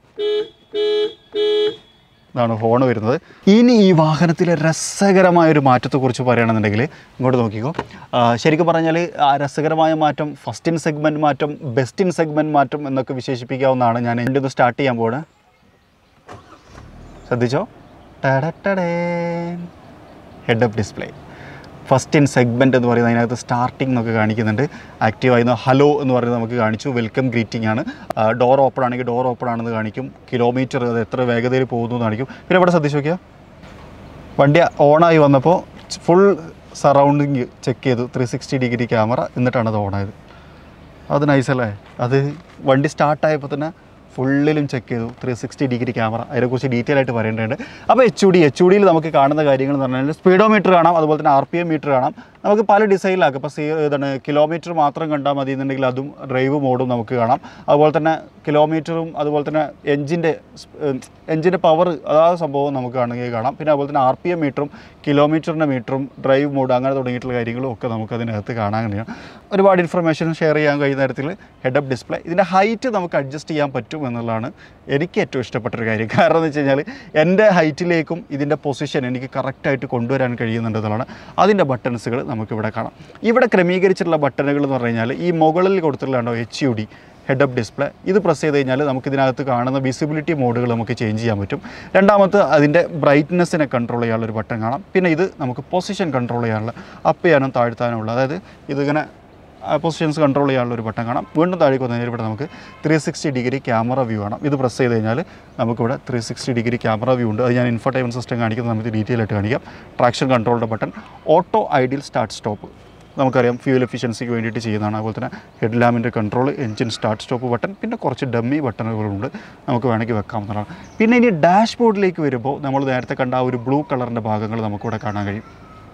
ഇതാണ് ഹോൺ വരുന്നത് ഇനി ഈ വാഹനത്തിലെ രസകരമായ ഒരു മാറ്റത്തെക്കുറിച്ച് പറയുകയാണെന്നുണ്ടെങ്കിൽ ഇങ്ങോട്ട് നോക്കിക്കോ ആ, ശരിക്കും പറഞ്ഞാൽ ആ രസകരമായ മാറ്റം ഫസ്റ്റ് ഇൻ സെഗ്മെൻറ്റ് മാറ്റം ബെസ്റ്റ് ഇൻ സെഗ്മെൻറ്റ് മാറ്റം എന്നൊക്കെ വിശേഷിപ്പിക്കാവുന്നതാണ് ഞാൻ എൻ്റെ ഒന്ന് സ്റ്റാർട്ട് ചെയ്യാൻ പോവാണ് ശ്രദ്ധിച്ചോ head up display first in segment എന്ന് പറയുന്നത് അതിനകത്ത് സ്റ്റാർട്ടിംഗ് എന്നൊക്കെ കാണിക്കുന്നുണ്ട് ആക്റ്റീവ് ആയിരുന്ന ഹലോ എന്ന് പറയുന്നത് നമുക്ക് കാണിച്ചു വെൽക്കം ഗ്രീറ്റിംഗ് ആണ് ഡോർ ഓപ്പൺ ആണെങ്കിൽ ഡോർ ഓപ്പൺ ആണെന്ന് കാണിക്കും കിലോമീറ്റർ അത് എത്ര വേഗതയിൽ പോകുന്നു എന്ന് കാണിക്കും പിന്നെ ഇവിടെ ശ്രദ്ധിച്ച് നോക്കിയാൽ വണ്ടി ഓണായി വന്നപ്പോൾ ഫുൾ സറൗണ്ടിങ് ചെക്ക് ചെയ്തു ത്രീ സിക്സ്റ്റി ഡിഗ്രി ക്യാമറ എന്നിട്ടാണ് അത് ഓണായത് അത് നൈസല്ലേ അത് വണ്ടി സ്റ്റാർട്ടായപ്പോൾ തന്നെ ഫുള്ളിലും ചെക്ക് ചെയ്തു ത്രീ സിക്സ്റ്റി ഡിഗ്രി ക്യാമറ അതിനെക്കുറിച്ച് ഡീറ്റെയിൽ ആയിട്ട് പറയേണ്ടതുണ്ട് അപ്പോൾ എച്ച് ഡി എച്ച് ഡിയിൽ നമുക്ക് കാണുന്ന കാര്യങ്ങൾ എന്ന് പറഞ്ഞാൽ സ്പീഡോമീറ്റർ കാണാം അതുപോലെ തന്നെ ആർ പി എം മീറ്റർ കാണാം നമുക്ക് പല ഡിസൈനിലാക്കും ഇപ്പോൾ സീ ഇതാണ് കിലോമീറ്റർ മാത്രം കണ്ടാൽ മതി എന്നുണ്ടെങ്കിൽ അതും ഡ്രൈവ് മോഡും നമുക്ക് കാണാം അതുപോലെ തന്നെ കിലോമീറ്ററും അതുപോലെ തന്നെ എഞ്ചിൻ്റെ എഞ്ചിൻ്റെ പവർ അതാ സംഭവം നമുക്ക് കാണുകയും കാണാം പിന്നെ അതുപോലെ തന്നെ ആർ പി എം മീറ്ററും കിലോമീറ്ററിൻ്റെ മീറ്ററും ഡ്രൈവ് മോഡ് അങ്ങനെ തുടങ്ങിയിട്ടുള്ള കാര്യങ്ങളും ഒക്കെ നമുക്ക് അതിനകത്ത് കാണാൻ കഴിയും ഒരുപാട് ഇൻഫർമേഷൻ ഷെയർ ചെയ്യാൻ കഴിയുന്ന തരത്തിൽ ഹെഡ് അപ്പ് ഡിസ്പ്ലേ ഇതിൻ്റെ ഹൈറ്റ് നമുക്ക് അഡ്ജസ്റ്റ് ചെയ്യാൻ പറ്റും എന്നുള്ളതാണ് എനിക്ക് ഏറ്റവും ഇഷ്ടപ്പെട്ട ഒരു കാര്യം കാരണം എന്ന് വെച്ച് കഴിഞ്ഞാൽ എൻ്റെ ഹൈറ്റിലേക്കും ഇതിൻ്റെ പൊസിഷൻ എനിക്ക് കറക്റ്റായിട്ട് കൊണ്ടുവരാൻ കഴിയുന്നുണ്ട് എന്നുള്ളതാണ് അതിൻ്റെ ബട്ടൺസുകൾ നമുക്കിവിടെ കാണാം ഇവിടെ ക്രമീകരിച്ചിട്ടുള്ള ബട്ടണുകൾ എന്ന് പറഞ്ഞു കഴിഞ്ഞാൽ ഈ മുകളിൽ കൊടുത്തിട്ടുള്ളതാണോ H U D head up display ഇത് പ്രസ് ചെയ്ത് കഴിഞ്ഞാൽ നമുക്ക് ഇതിനകത്ത് കാണുന്ന വിസിബിലിറ്റി മോഡുകൾ നമുക്ക് ചേഞ്ച് ചെയ്യാൻ പറ്റും രണ്ടാമത് അതിൻ്റെ ബ്രൈറ്റ്നെസ്സിനെ കൺട്രോൾ ചെയ്യാനുള്ള ഒരു ബട്ടൺ കാണാം പിന്നെ ഇത് നമുക്ക് പൊസിഷൻ കൺട്രോൾ ചെയ്യാനുള്ള അപ്പ് ചെയ്യാനും താഴ്ത്താനുമുള്ള അതായത് ഇതിങ്ങനെ പൊസിഷൻസ് കൺട്രോൾ ചെയ്യാനുള്ള ഒരു ബട്ടൺ കാണാം വീണ്ടും താഴേക്ക് വന്നു കഴിഞ്ഞാൽ ഇവിടെ നമുക്ക് three sixty degree camera view കാണാം ഇത് പ്രസ് ചെയ്ത് കഴിഞ്ഞാൽ നമുക്കിവിടെ three sixty degree camera view ഉണ്ട് അത് ഞാൻ ഇൻഫർടൈൻമെൻറ്റ് സിസ്റ്റം കാണിക്കുന്നത് നമുക്ക് ഡീറ്റെയിൽ ആയിട്ട് കാണിക്കാം ട്രാക്ഷൻ കൺട്രോളിൻ്റെ button auto idle start stop നമുക്കറിയാം ഫ്യൂൽ എഫിഷ്യൻസിക്ക് വേണ്ടിയിട്ട് ചെയ്യുന്നതാണ് അതുപോലെ തന്നെ ഹെഡ് ലാമ്പിൻ്റെ control engine start stop button പിന്നെ കുറച്ച് ഡമ്മി ബട്ടണുകളുണ്ട് നമുക്ക് വേണമെങ്കിൽ വെക്കാവുന്നതാണ് പിന്നെ ഇനി ഡാഷ് ബോർഡിലേക്ക് വരുമ്പോൾ നമ്മൾ നേരത്തെ കണ്ട ആ ഒരു ബ്ലൂ കളറിൻ്റെ ഭാഗങ്ങൾ നമുക്കിവിടെ കാണാൻ കഴിയും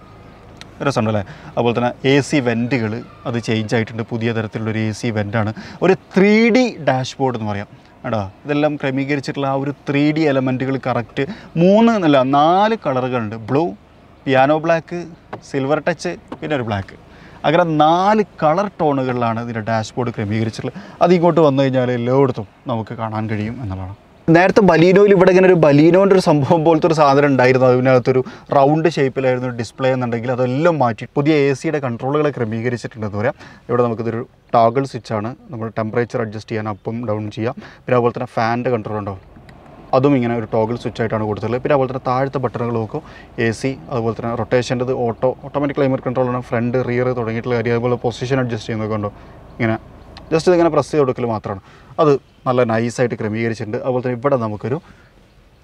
രസമുണ്ടല്ലേ അതുപോലെ തന്നെ എ സി വെൻറ്റുകൾ അത് ചേഞ്ച് ആയിട്ടുണ്ട് പുതിയ തരത്തിലുള്ളൊരു എ സി വെൻ്റാണ് ഒരു ത്രീ ഡി ഡാഷ്ബോർഡ് എന്ന് പറയാം എടാ ഇതെല്ലാം ക്രമീകരിച്ചിട്ടുള്ള ആ ഒരു ത്രീ ഡി എലമെൻറ്റുകൾ കറക്റ്റ് മൂന്ന് എന്നല്ല നാല് കളറുകളുണ്ട് blue piano black silver touch പിന്നെ ഒരു ബ്ലാക്ക് അങ്ങനെ നാല് കളർ ടോണുകളിലാണ് ഇതിൻ്റെ ഡാഷ്ബോർഡ് ക്രമീകരിച്ചിട്ടുള്ളത് അത് ഇങ്ങോട്ട് വന്നു കഴിഞ്ഞാൽ എല്ലായിടത്തും നമുക്ക് കാണാൻ കഴിയും എന്നുള്ളതാണ് നേരത്തെ ബലീനോയിൽ ഇവിടെ ഇങ്ങനെ ഒരു ബലീനോൻ്റെ ഒരു സംഭവം പോലത്തെ ഒരു സാധനം ഉണ്ടായിരുന്നു അതിനകത്തൊരു റൗണ്ട് ഷേപ്പിലായിരുന്നു ഡിസ്പ്ലേ എന്നുണ്ടെങ്കിൽ അതെല്ലാം മാറ്റി പുതിയ എ സിയുടെ കൺട്രോളുകളെ ക്രമീകരിച്ചിട്ടുണ്ടെന്ന് പറയാം ഇവിടെ നമുക്കിതൊരു ടാഗിൾ സ്വിച്ചാണ് നമ്മൾ ടെമ്പറേച്ചർ അഡ്ജസ്റ്റ് ചെയ്യാൻ അപ്പും ഡൗൺ ചെയ്യാം പിന്നെ അതുപോലെ തന്നെ ഫാനിൻ്റെ കൺട്രോൾ ഉണ്ടോ അതും ഇങ്ങനെ ഒരു ടോഗിൾ സ്വിച്ച് ആയിട്ടാണ് കൊടുത്തിട്ടുള്ളത് പിന്നെ അതുപോലെ തന്നെ താഴത്തെ ബട്ടണുകൾ നോക്കും എ സി അതുപോലെ തന്നെ റൊട്ടേഷൻ്റെത് ഓട്ടോ ഓട്ടോമാറ്റിക് ക്ലൈമറ്റ് കൺട്രോളാണ് ഫ്രണ്ട് റിയർ തുടങ്ങിയിട്ടുള്ള കാര്യം അതുപോലെ പൊസിഷൻ അഡ്ജസ്റ്റ് ചെയ്യുന്നതൊക്കെ ഉണ്ടോ ഇങ്ങനെ ജസ്റ്റ് ഇതിങ്ങനെ പ്രസ് ചെയ്ത് കൊടുക്കൽ മാത്രമാണ് അത് നല്ല നൈസായിട്ട് ക്രമീകരിച്ചിട്ടുണ്ട് അതുപോലെ തന്നെ ഇവിടെ നമുക്കൊരു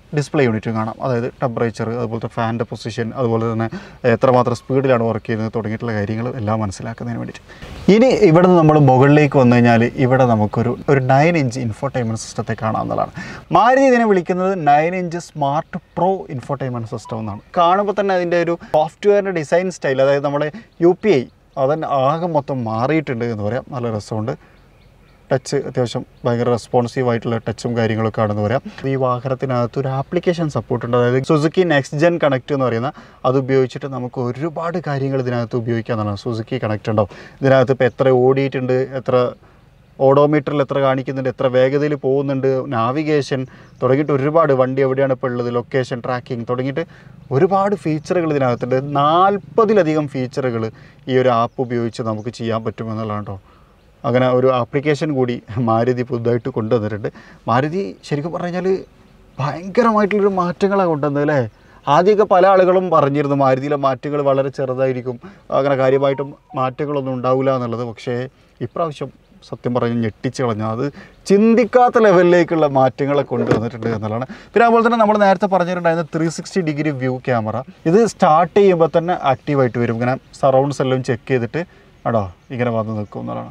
ഡിസ്പ്ലേ യൂണിറ്റും കാണാം അതായത് ടെമ്പറേച്ചർ അതുപോലത്തെ ഫാനിൻ്റെ പൊസിഷൻ അതുപോലെ തന്നെ എത്രമാത്രം സ്പീഡിലാണ് വർക്ക് ചെയ്യുന്നത് തുടങ്ങിയിട്ടുള്ള കാര്യങ്ങൾ എല്ലാം മനസ്സിലാക്കുന്നതിന് വേണ്ടിയിട്ട് ഇനി ഇവിടെ നിന്ന് നമ്മൾ മുകളിലേക്ക് വന്നു കഴിഞ്ഞാൽ ഇവിടെ നമുക്കൊരു ഒരു നയൻ ഇഞ്ച് ഇൻഫോർടൈൻമെൻറ്റ് സിസ്റ്റത്തെ കാണാവുന്നതാണ് മാരുതി ഇതിനെ വിളിക്കുന്നത് nine inch smart pro infotainment system എന്നാണ് കാണുമ്പോൾ തന്നെ അതിൻ്റെ ഒരു സോഫ്റ്റ്വെയറിൻ്റെ ഡിസൈൻ സ്റ്റൈൽ അതായത് നമ്മുടെ യു പി ഐ അതന്നെ ആകെ മൊത്തം മാറിയിട്ടുണ്ട് എന്ന് പറയാം നല്ല രസമുണ്ട് ടച്ച് അത്യാവശ്യം ഭയങ്കര റെസ്പോൺസീവ് ആയിട്ടുള്ള ടച്ചും കാര്യങ്ങളൊക്കെ ആണെന്ന് പറയാം ഈ വാഹനത്തിനകത്ത് ഒരു ആപ്ലിക്കേഷൻ സപ്പോർട്ട് ഉണ്ട് അതായത് സുസുക്കി നെക്സ്റ്റ് ജെൻ കണക്ട് എന്ന് പറയുന്ന അത് ഉപയോഗിച്ചിട്ട് നമുക്ക് ഒരുപാട് കാര്യങ്ങൾ ഇതിനകത്ത് ഉപയോഗിക്കാവുന്നതാണ് സുസുക്കി കണക്ട് ഉണ്ടാവും ഇതിനകത്ത് ഇപ്പോൾ എത്ര ഓടിയിട്ടുണ്ട് എത്ര ഓഡോമീറ്ററിൽ എത്ര കാണിക്കുന്നുണ്ട് എത്ര വേഗതയിൽ പോകുന്നുണ്ട് നാവിഗേഷൻ തുടങ്ങിയിട്ട് ഒരുപാട് വണ്ടി എവിടെയാണ് ഇപ്പോൾ ഉള്ളത് ലൊക്കേഷൻ ട്രാക്കിംഗ് തുടങ്ങിയിട്ട് ഒരുപാട് ഫീച്ചറുകൾ ഇതിനകത്തുണ്ട് നാൽപ്പതിലധികം ഫീച്ചറുകൾ ഈ ഒരു ആപ്പ് ഉപയോഗിച്ച് നമുക്ക് ചെയ്യാൻ പറ്റുമെന്നുള്ളതാണ് കേട്ടോ അങ്ങനെ ഒരു ആപ്ലിക്കേഷൻ കൂടി മാരുതി പുതുതായിട്ട് കൊണ്ടുവന്നിട്ടുണ്ട് മാരുതി ശരിക്കും പറഞ്ഞു കഴിഞ്ഞാൽ ഭയങ്കരമായിട്ടുള്ളൊരു മാറ്റങ്ങളാണ് കൊണ്ടുവന്നത് അല്ലേ ആദ്യമൊക്കെ പല ആളുകളും പറഞ്ഞിരുന്നു മാരുതിയിലെ മാറ്റങ്ങൾ വളരെ ചെറുതായിരിക്കും അങ്ങനെ കാര്യമായിട്ടും മാറ്റങ്ങളൊന്നും ഉണ്ടാവില്ല എന്നുള്ളത് പക്ഷേ ഇപ്രാവശ്യം സത്യം പറഞ്ഞ് ഞെട്ടിച്ച് കളഞ്ഞു അത് ചിന്തിക്കാത്ത ലെവലിലേക്കുള്ള മാറ്റങ്ങളെ കൊണ്ടുവന്നിട്ടുണ്ട് എന്നുള്ളതാണ് പിന്നെ അതുപോലെ തന്നെ നമ്മൾ നേരത്തെ പറഞ്ഞിട്ടുണ്ടായിരുന്ന three sixty degree view camera ഇത് സ്റ്റാർട്ട് ചെയ്യുമ്പോൾ തന്നെ ആക്റ്റീവായിട്ട് വരും ഇങ്ങനെ സറൗണ്ട്സ് എല്ലാം ചെക്ക് ചെയ്തിട്ട് ആടോ ഇങ്ങനെ വന്ന് നിൽക്കും എന്നുള്ളതാണ്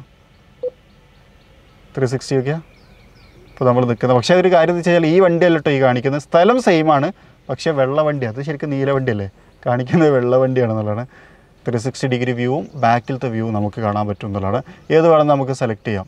ത്രീ സിക്സ്റ്റി ഒക്കെ ഇപ്പോൾ നമ്മൾ നിൽക്കുന്നത് പക്ഷേ ഒരു കാര്യം എന്ന് വെച്ച് കഴിഞ്ഞാൽ ഈ വണ്ടിയല്ല കേട്ടോ ഈ കാണിക്കുന്നത് സ്ഥലം സെയിം ആണ് പക്ഷേ വെള്ള വണ്ടി അത് ശരിക്കും നീല വണ്ടിയല്ലേ കാണിക്കുന്നത് വെള്ള വണ്ടിയാണെന്നുള്ളതാണ് ത്രീ സിക്സ്റ്റി ഡിഗ്രി വ്യൂവും ബാക്കിലത്തെ വ്യൂ നമുക്ക് കാണാൻ പറ്റും എന്നുള്ളതാണ് ഏത് വേണം നമുക്ക് സെലക്ട് ചെയ്യാം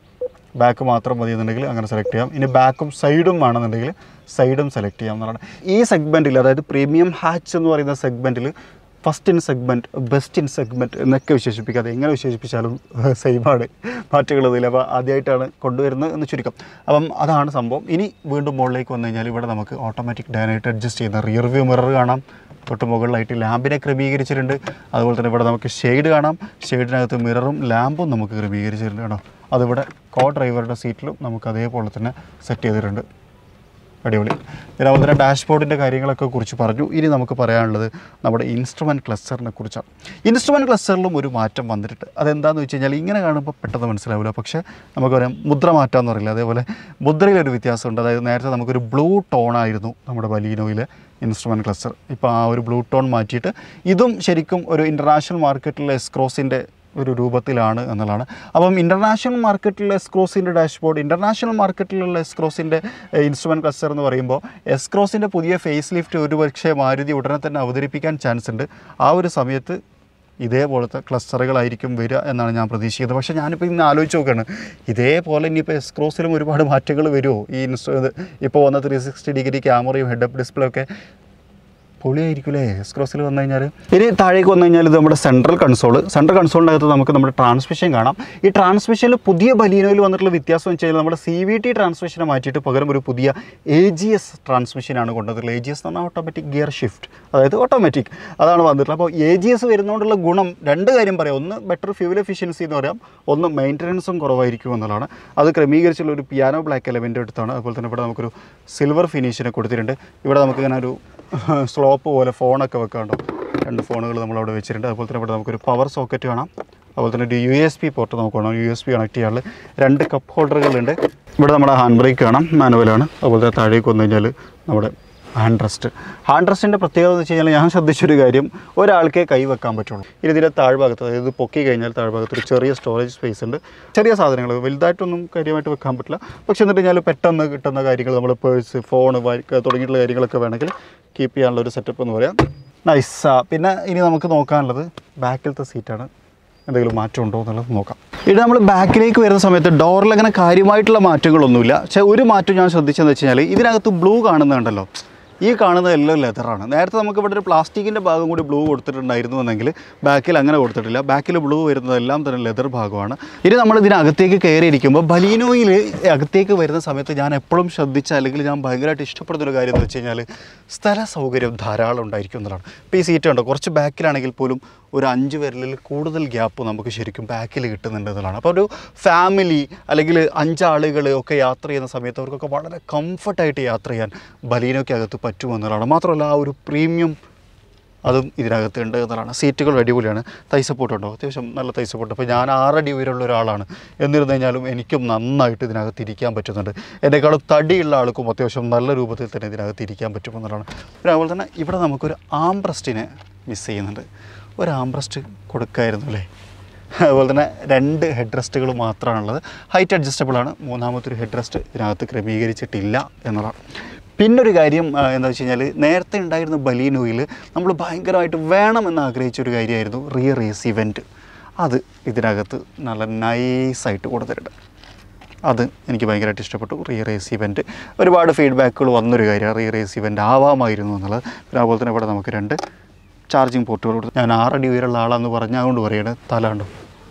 ബാക്ക് മാത്രം മതി എന്നുണ്ടെങ്കിൽ അങ്ങനെ സെലക്ട് ചെയ്യാം ഇനി ബാക്കും സൈഡും വേണമെന്നുണ്ടെങ്കിൽ സൈഡും സെലക്ട് ചെയ്യാം എന്നുള്ളതാണ് ഈ സെഗ്മെൻറ്റിൽ അതായത് പ്രീമിയം ഹാച്ച് എന്ന് പറയുന്ന സെഗ്മെൻറ്റിൽ first in segment best in segment എന്നൊക്കെ വിശേഷിപ്പിക്കാതെ എങ്ങനെ വിശേഷിപ്പിച്ചാലും സെയിമാണ് മാറ്റങ്ങളൊന്നുമില്ല അപ്പോൾ ആദ്യമായിട്ടാണ് കൊണ്ടുവരുന്നത് എന്ന് ചുരുക്കം അപ്പം അതാണ് സംഭവം ഇനി വീണ്ടും മുകളിലേക്ക് വന്നു കഴിഞ്ഞാൽ ഇവിടെ നമുക്ക് ഓട്ടോമാറ്റിക് ഡയനായിട്ട് അഡ്ജസ്റ്റ് ചെയ്യുന്ന റിയർ വ്യൂ മിറർ കാണാം തൊട്ട് മുകളിലായിട്ട് ലാമ്പിനെ ക്രമീകരിച്ചിട്ടുണ്ട് അതുപോലെ തന്നെ ഇവിടെ നമുക്ക് ഷെയ്ഡ് കാണാം ഷെയ്ഡിനകത്ത് മിററും ലാമ്പും നമുക്ക് ക്രമീകരിച്ചിട്ടുണ്ട് കേട്ടോ അതിവിടെ കോ ഡ്രൈവറുടെ സീറ്റിലും നമുക്ക് അതേപോലെ തന്നെ സെറ്റ് ചെയ്തിട്ടുണ്ട് അടിപൊളി പിന്നെ അതുപോലെ തന്നെ ഡാഷ്ബോർഡിൻ്റെ കാര്യങ്ങളൊക്കെ കുറിച്ച് പറഞ്ഞു ഇനി നമുക്ക് പറയാനുള്ളത് നമ്മുടെ ഇൻസ്ട്രുമെൻറ്റ് ക്ലസ്റ്ററിനെ കുറിച്ചാണ് ഇൻസ്ട്രുമെൻറ്റ് ക്ലസ്റ്ററിലും ഒരു മാറ്റം വന്നിട്ടുണ്ട് അതെന്താണെന്ന് വെച്ച് കഴിഞ്ഞാൽ ഇങ്ങനെ കാണുമ്പോൾ പെട്ടെന്ന് മനസ്സിലാവില്ല പക്ഷേ നമുക്ക് പറയാം മുദ്ര മാറ്റാമെന്ന് പറയില്ല അതേപോലെ മുദ്രയിലൊരു വ്യത്യാസമുണ്ട് അതായത് നേരത്തെ നമുക്കൊരു ബ്ലൂ ടോണായിരുന്നു നമ്മുടെ ബലീനോയിലെ ഇൻസ്ട്രുമെൻറ്റ് ക്ലസ്റ്റർ ഇപ്പോൾ ആ ഒരു ബ്ലൂ ടോൺ മാറ്റിയിട്ട് ഇതും ശരിക്കും ഒരു ഇൻ്റർനാഷണൽ മാർക്കറ്റിലെ എസ്ക്രോസിൻ്റെ ഒരു രൂപത്തിലാണ് എന്നുള്ളതാണ് അപ്പം ഇൻ്റർനാഷണൽ മാർക്കറ്റിലെ എസ്ക്രോസിൻ്റെ ഡാഷ്ബോർഡ് ഇൻ്റർനാഷണൽ മാർക്കറ്റിലുള്ള എസ്ക്രോസിൻ്റെ ഇൻസ്ട്രുമെൻറ്റ് ക്ലസ്റ്റർ എന്ന് പറയുമ്പോൾ എസ്ക്രോസിൻ്റെ പുതിയ ഫേസ് ലിഫ്റ്റ് ഒരു പക്ഷേ മാരുതി ഉടനെ തന്നെ അവതരിപ്പിക്കാൻ ചാൻസ് ഉണ്ട് ആ ഒരു സമയത്ത് ഇതേപോലത്തെ ക്ലസ്റ്ററുകളായിരിക്കും വരിക എന്നാണ് ഞാൻ പ്രതീക്ഷിക്കുന്നത് പക്ഷേ ഞാനിപ്പോൾ ഇന്ന് ആലോചിച്ച് നോക്കുകയാണ് ഇതേപോലെ ഇനിയിപ്പോൾ എസ്ക്രോസിലും ഒരുപാട് മാറ്റങ്ങൾ വരുമോ ഈ ഇൻസ്റ്റ ഇപ്പോൾ വന്ന ത്രീ സിക്സ്റ്റി ഡിഗ്രി ക്യാമറയും ഹെഡ് അപ്പ് ഡിസ്പ്ലേ ഒക്കെ പൊളിയായിരിക്കും എസ് ക്രോസിൽ വന്നു കഴിഞ്ഞാൽ ഇനി താഴേക്ക് വന്നു കഴിഞ്ഞാൽ ഇത് നമ്മുടെ സെൻട്രൽ കൺസോൾ സെൻട്രൽ കൺസോളിൻ്റെ അകത്ത് നമുക്ക് നമ്മുടെ ട്രാൻസ്മിഷൻ കാണാം ഈ ട്രാൻസ്മിഷനിൽ പുതിയ ബലീനോയിൽ വന്നിട്ടുള്ള വ്യത്യാസം എന്ന് വെച്ച് കഴിഞ്ഞാൽ നമ്മുടെ സി വി ടി ട്രാൻസ്മിഷനെ മാറ്റിയിട്ട് പകരം ഒരു പുതിയ എ ജി എസ് ട്രാൻസ്മിഷനാണ് കൊണ്ടുവന്നിട്ടുള്ളത് എ ജി എസ് എന്ന് പറഞ്ഞാൽ ഓട്ടോമാറ്റിക് ഗിയർ ഷിഫ്റ്റ് അതായത് ഓട്ടോമാറ്റിക് അതാണ് വന്നിട്ടുള്ളത് അപ്പോൾ എ ജി എസ് വരുന്നതുകൊണ്ടുള്ള ഗുണം രണ്ട് കാര്യം പറയാം ഒന്ന് ബെറ്റർ ഫ്യൂൽ എഫിഷ്യൻസി എന്ന് പറയാം ഒന്ന് മെയിൻ്റനൻസും കുറവായിരിക്കും എന്നുള്ളതാണ് അത് ക്രമീകരിച്ചുള്ള ഒരു പിയാനോ ബ്ലാക്ക് എലമെൻ്റ് എടുത്താണ് അതുപോലെ തന്നെ ഇവിടെ നമുക്കൊരു സിൽവർ ഫിനിഷിനെ കൊടുത്തിട്ടുണ്ട് ഇവിടെ നമുക്കിങ്ങനെ ഒരു സ്ലോപ്പ് പോലെ ഫോണൊക്കെ വെക്കാണ്ടോ രണ്ട് ഫോണുകൾ നമ്മളവിടെ വെച്ചിട്ടുണ്ട് അതുപോലെ തന്നെ ഇവിടെ നമുക്കൊരു പവർ സോക്കറ്റ് കാണാം അതുപോലെ തന്നെ ഒരു യു എസ് പി പോർട്ട് നമുക്ക് വേണം യു എസ് പി കണക്ട് ചെയ്യാനുള്ള രണ്ട് കപ്പ് ഹോൾഡറുകളുണ്ട് ഇവിടെ നമ്മുടെ ഹാൻഡ് ബ്രേക്ക് കാണാം മാനുവലാണ് അതുപോലെ തന്നെ താഴേക്ക് വന്നു കഴിഞ്ഞാൽ നമ്മുടെ ഹാൻഡ് റെസ്റ്റ് ഹാൻഡ് റെസ്റ്റിൻ്റെ പ്രത്യേകത എന്ന് വെച്ച് കഴിഞ്ഞാൽ ഞാൻ ശ്രദ്ധിച്ചൊരു കാര്യം ഒരാൾക്കേ കൈ വെക്കാൻ പറ്റുള്ളൂ ഇനി ഇതിൻ്റെ താഴ്ഭാഗത്ത് അതായത് പൊക്കി കഴിഞ്ഞാൽ താഴ്ഭാഗത്ത് ഒരു ചെറിയ സ്റ്റോറേജ് സ്പേസ് ഉണ്ട് ചെറിയ സാധനങ്ങൾ വലുതായിട്ടൊന്നും കാര്യമായിട്ട് വെക്കാൻ പറ്റില്ല പക്ഷെ എന്നിട്ട് കഴിഞ്ഞാൽ പെട്ടെന്ന് കിട്ടുന്ന കാര്യങ്ങൾ നമ്മൾ പേഴ്സ് ഫോൺ തുടങ്ങിയിട്ടുള്ള കാര്യങ്ങളൊക്കെ വേണമെങ്കിൽ കീപ്പ് ചെയ്യാനുള്ള ഒരു സെറ്റപ്പ് എന്ന് പറയാം നൈസ് പിന്നെ ഇനി നമുക്ക് നോക്കാനുള്ളത് ബാക്കിലത്തെ സീറ്റാണ് എന്തെങ്കിലും മാറ്റം ഉണ്ടോ എന്നുള്ളത് നോക്കാം ഇത് നമ്മൾ ബാക്കിലേക്ക് വരുന്ന സമയത്ത് ഡോറിൽ അങ്ങനെ കാര്യമായിട്ടുള്ള മാറ്റങ്ങളൊന്നുമില്ല പക്ഷേ ഒരു മാറ്റം ഞാൻ ശ്രദ്ധിച്ചതെന്ന് വെച്ച് കഴിഞ്ഞാൽ ഇതിനകത്ത് ബ്ലൂ കാണുന്നുണ്ടല്ലോ ഈ കാണുന്നത് എല്ലാം ലെതറാണ് നേരത്തെ നമുക്ക് ഇവിടെ ഒരു പ്ലാസ്റ്റിക്കിൻ്റെ ഭാഗം കൂടി ബ്ലൂ കൊടുത്തിട്ടുണ്ടായിരുന്നു എന്നെങ്കിൽ ബാക്കിൽ അങ്ങനെ കൊടുത്തിട്ടില്ല ബാക്കിൽ ബ്ലൂ വരുന്നതെല്ലാം തന്നെ ലെതർ ഭാഗമാണ് ഇനി നമ്മൾ ഇതിനകത്തേക്ക് കയറിയിരിക്കുമ്പോൾ ബലീനോയിൽ അകത്തേക്ക് വരുന്ന സമയത്ത് ഞാൻ എപ്പോഴും ശ്രദ്ധിച്ച അല്ലെങ്കിൽ ഞാൻ ഭയങ്കരമായിട്ട് ഇഷ്ടപ്പെടുന്ന ഒരു കാര്യം എന്ന് വെച്ച് കഴിഞ്ഞാൽ സ്ഥല സൗകര്യം ധാരാളം ഉണ്ടായിരിക്കും എന്നുള്ളതാണ് ഇപ്പോൾ ഈ സീറ്റ് ഉണ്ടോ കുറച്ച് ബാക്കിലാണെങ്കിൽ പോലും ഒരു അഞ്ച് വിരലിൽ കൂടുതൽ ഗ്യാപ്പ് നമുക്ക് ശരിക്കും ബാക്കിൽ കിട്ടുന്നുണ്ട് എന്നുള്ളതാണ് അപ്പോൾ ഒരു ഫാമിലി അല്ലെങ്കിൽ അഞ്ചാളുകൾ ഒക്കെ യാത്ര ചെയ്യുന്ന സമയത്ത് അവർക്കൊക്കെ വളരെ കംഫർട്ടായിട്ട് യാത്ര ചെയ്യാൻ ബലീനോയ്ക്ക് അകത്ത് പറ്റുമെന്നുള്ളതാണ് മാത്രമല്ല ആ ഒരു പ്രീമിയം അതും ഇതിനകത്ത് ഉണ്ട് എന്നതാണ് സീറ്റുകൾ അടിപൊളിയാണ് തൈ സപ്പോർട്ട് ഉണ്ടോ അത്യാവശ്യം നല്ല തൈ സപ്പോർട്ട് അപ്പോൾ ഞാൻ ആറടി ഉയരമുള്ള ഒരാളാണ് എന്നിരുന്നു കഴിഞ്ഞാലും എനിക്കും നന്നായിട്ട് ഇതിനകത്ത് ഇരിക്കാൻ പറ്റുന്നുണ്ട് എന്നെക്കാളും തടിയുള്ള ആൾക്കും അത്യാവശ്യം നല്ല രൂപത്തിൽ തന്നെ ഇതിനകത്ത് ഇരിക്കാൻ പറ്റുമെന്നുള്ളതാണ് പിന്നെ അതുപോലെ തന്നെ ഇവിടെ നമുക്കൊരു ആംബ്രസ്റ്റിനെ മിസ് ചെയ്യുന്നുണ്ട് ഒരു ആംബ്രസ്റ്റ് കൊടുക്കായിരുന്നു അല്ലേ അതുപോലെ തന്നെ രണ്ട് ഹെഡ് റെസ്റ്റുകൾ മാത്രമാണുള്ളത് ഹൈറ്റ് അഡ്ജസ്റ്റബിൾ ആണ് മൂന്നാമത്തെ ഒരു ഹെഡ് റെസ്റ്റ് ഇതിനകത്ത് ക്രമീകരിച്ചിട്ടില്ല എന്നുള്ളതാണ് പിന്നൊരു കാര്യം ആ, എന്താ വെച്ച് കഴിഞ്ഞാൽ നേരത്തെ ഉണ്ടായിരുന്ന ബലീനോയിൽ നമ്മൾ ഭയങ്കരമായിട്ട് വേണമെന്ന് ആഗ്രഹിച്ച ഒരു കാര്യമായിരുന്നു റിയർ ഏസ് ഇവൻറ്റ് അത് ഇതിനകത്ത് നല്ല നൈസായിട്ട് കൊടുത്തിട്ടുണ്ട് അത് എനിക്ക് ഭയങ്കരമായിട്ട് ഇഷ്ടപ്പെട്ടു റിയർ ഏസ് ഇവൻറ്റ് ഒരുപാട് ഫീഡ്ബാക്കുകൾ വന്നൊരു കാര്യമാണ് റിയർ ഏസ് ഇവൻറ്റ് ആവാമായിരുന്നു എന്നുള്ളത് പിന്നെ അതുപോലെ തന്നെ ഇവിടെ നമുക്ക് രണ്ട് ചാർജിങ് പോർട്ടുകൾ കൊടുത്തു ഞാൻ ആറടി ഉയരമുള്ള ആളാന്ന് പറഞ്ഞുകൊണ്ട് പറയണത് തല കണ്ടോ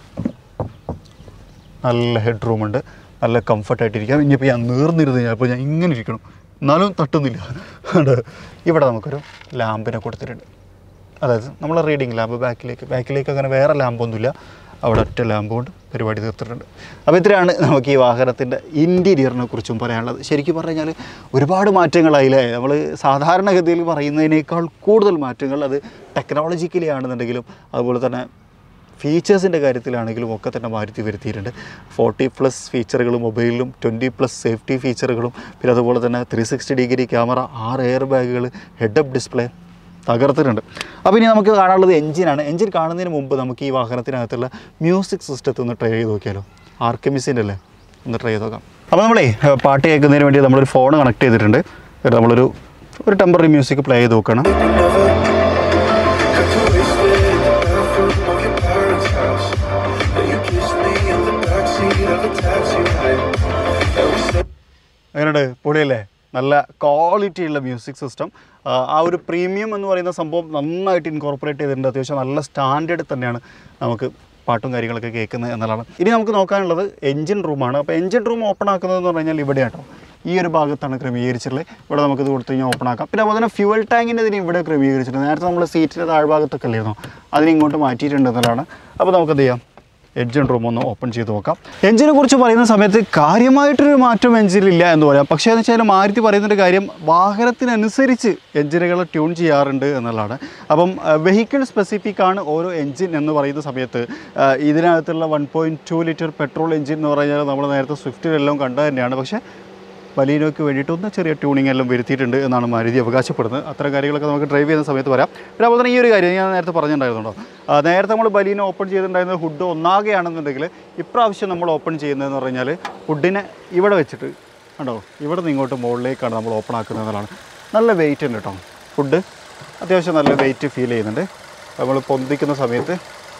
നല്ല ഹെഡ് റൂമുണ്ട് നല്ല കംഫർട്ടായിട്ടിരിക്കാം ഇനിയിപ്പോൾ ഞാൻ നീർന്നിരുന്ന് കഴിഞ്ഞാൽ അപ്പോൾ ഞാൻ ഇങ്ങനെ ഇരിക്കണം എന്നാലും തട്ടുന്നില്ല ഉണ്ട്. ഇവിടെ നമുക്കൊരു ലാമ്പിനെ കൊടുത്തിട്ടുണ്ട് അതായത് നമ്മൾ റീഡിങ് ലാമ്പ് ബാക്കിലേക്ക് ബാക്കിലേക്ക് അങ്ങനെ വേറെ ലാമ്പൊന്നുമില്ല അവിടെ ഒറ്റ ലാമ്പ് കൊണ്ട് പരിപാടി തീർത്തിട്ടുണ്ട് അപ്പോൾ ഇത്രയാണ് നമുക്ക് ഈ വാഹനത്തിൻ്റെ ഇൻറ്റീരിയറിനെ കുറിച്ചും പറയാനുള്ളത് ശരിക്കും പറഞ്ഞു കഴിഞ്ഞാൽ ഒരുപാട് മാറ്റങ്ങളായില്ലേ നമ്മൾ സാധാരണഗതിയിൽ പറയുന്നതിനേക്കാൾ കൂടുതൽ മാറ്റങ്ങൾ അത് ടെക്നോളജിക്കലി ആണെന്നുണ്ടെങ്കിലും അതുപോലെ തന്നെ ഫീച്ചേഴ്സിൻ്റെ കാര്യത്തിലാണെങ്കിലും ഒക്കെ തന്നെ മാറ്റി വരുത്തിയിട്ടുണ്ട് ഫോർട്ടി പ്ലസ് ഫീച്ചറുകൾ മൊബൈലിലും ട്വൻറ്റി പ്ലസ് സേഫ്റ്റി ഫീച്ചറുകളും പിന്നെ അതുപോലെ തന്നെ ത്രീ സിക്സ്റ്റി ഡിഗ്രി ക്യാമറ ആറ് എയർ ബാഗുകൾ ഹെഡ് അപ്പ് ഡിസ്പ്ലേ തകർത്തിട്ടുണ്ട് അപ്പോൾ ഇനി നമുക്ക് കാണാനുള്ളത് എഞ്ചിനാണ് എഞ്ചിൻ കാണുന്നതിന് മുമ്പ് നമുക്ക് ഈ വാഹനത്തിനകത്തുള്ള മ്യൂസിക് സിസ്റ്റത്തിൽ ഒന്ന് ട്രൈ ചെയ്ത് നോക്കിയാലോ ആർക്കമിസിൻ്റെ അല്ലേ ഒന്ന് ട്രൈ ചെയ്ത് നോക്കാം അപ്പോൾ നമ്മളേ ഏഹ്, പാട്ട് കേൾക്കുന്നതിന് വേണ്ടി നമ്മളൊരു ഫോൺ കണക്ട് ചെയ്തിട്ടുണ്ട് എന്നിട്ട് നമ്മളൊരു ഒരു ടെമ്പററി മ്യൂസിക് പ്ലേ ചെയ്ത് നോക്കണം എങ്ങനെയുണ്ട് പൊളിയല്ലേ നല്ല ക്വാളിറ്റി ഉള്ള മ്യൂസിക് സിസ്റ്റം ആ ഒരു പ്രീമിയം എന്ന് പറയുന്ന സംഭവം നന്നായിട്ട് ഇൻകോർപ്പറേറ്റ് ചെയ്തിട്ടുണ്ട് അത്യാവശ്യം നല്ല സ്റ്റാൻഡേർഡ് തന്നെയാണ് നമുക്ക് പാട്ടും കാര്യങ്ങളൊക്കെ കേൾക്കുന്നത് എന്നുള്ളതാണ് ഇനി നമുക്ക് നോക്കാനുള്ളത് എഞ്ചിൻ റൂമാണ് അപ്പോൾ എഞ്ചിൻ റൂം ഓപ്പൺ ആക്കുന്നതെന്ന് പറഞ്ഞു കഴിഞ്ഞാൽ ഇവിടെ കേട്ടോ ഈ ഒരു ഭാഗത്താണ് ക്രമീകരിച്ചിട്ടുള്ളത് ഇവിടെ നമുക്കിത് കൊടുത്തു കഴിഞ്ഞാൽ ഓപ്പൺ ആക്കാം പിന്നെ അതുപോലെ തന്നെ ഫ്യൂവൽ ടാങ്കിൻ്റെ ഇതിന് ഇവിടെ ക്രമീകരിച്ചിട്ടുണ്ട് നേരത്തെ നമ്മൾ സീറ്റിൻ്റെ താഴ്ഭാഗത്തൊക്കെ അല്ലായിരുന്നു അതിനെ ഇങ്ങോട്ട് മാറ്റിയിട്ടുണ്ട് എന്നുള്ളതാണ് അപ്പോൾ നമുക്ക് എന്ത് ചെയ്യാം എഞ്ചിൻ റൂം ഒന്ന് ഓപ്പൺ ചെയ്ത് നോക്കാം എഞ്ചിനെ കുറിച്ച് പറയുന്ന സമയത്ത് കാര്യമായിട്ടൊരു മാറ്റം എഞ്ചിനിലില്ല എന്ന് പറയാം പക്ഷേ എന്ന് വെച്ചാൽ മാരുതി പറയുന്നൊരു കാര്യം വാഹനത്തിനനുസരിച്ച് എഞ്ചിനുകൾ ട്യൂൺ ചെയ്യാറുണ്ട് എന്നുള്ളതാണ് അപ്പം വെഹിക്കിൾ സ്പെസിഫിക് ആണ് ഓരോ എഞ്ചിൻ എന്ന് പറയുന്ന സമയത്ത് ആ, ഇതിനകത്തുള്ള one point two litre petrol engine എന്ന് പറഞ്ഞാൽ നമ്മൾ നേരത്തെ സ്വിഫ്റ്റിലെല്ലാം കണ്ടത് തന്നെയാണ് പക്ഷേ ബലീനോയ്ക്ക് വേണ്ടിയിട്ട് ഒന്ന് ചെറിയ ട്യൂണിംഗ് എല്ലാം വരുത്തിയിട്ടുണ്ട് എന്നാണ് മാരുതി അവകാശപ്പെടുന്നത് അത്തരം കാര്യങ്ങളൊക്കെ നമുക്ക് ഡ്രൈവ് ചെയ്യുന്ന സമയത്ത് പറയാം പിന്നെ അതുപോലെ തന്നെ ഈ ഒരു കാര്യം ഞാൻ നേരത്തെ പറഞ്ഞിട്ടുണ്ടായിരുന്നുണ്ടോ ആ, നേരത്തെ നമ്മൾ ബലീനോ ഓപ്പൺ ചെയ്തിട്ടുണ്ടായിരുന്നത് ഹുഡ് ഒന്നാകെയാണെന്നുണ്ടെങ്കിൽ ഇപ്രാവശ്യം നമ്മൾ ഓപ്പൺ ചെയ്യുന്നതെന്ന് പറഞ്ഞാൽ ഹുഡിനെ ഇവിടെ വെച്ചിട്ട് കണ്ടോ ഇവിടെ നിന്ന് ഇങ്ങോട്ട് മുകളിലേക്കാണ് നമ്മൾ ഓപ്പൺ ആക്കുന്നത് എന്നുള്ളതാണ് നല്ല വെയിറ്റ് ഉണ്ട് കേട്ടോ ഫുഡ് അത്യാവശ്യം നല്ല വെയിറ്റ് ഫീൽ ചെയ്യുന്നുണ്ട് നമ്മൾ പൊന്തിക്കുന്ന സമയത്ത്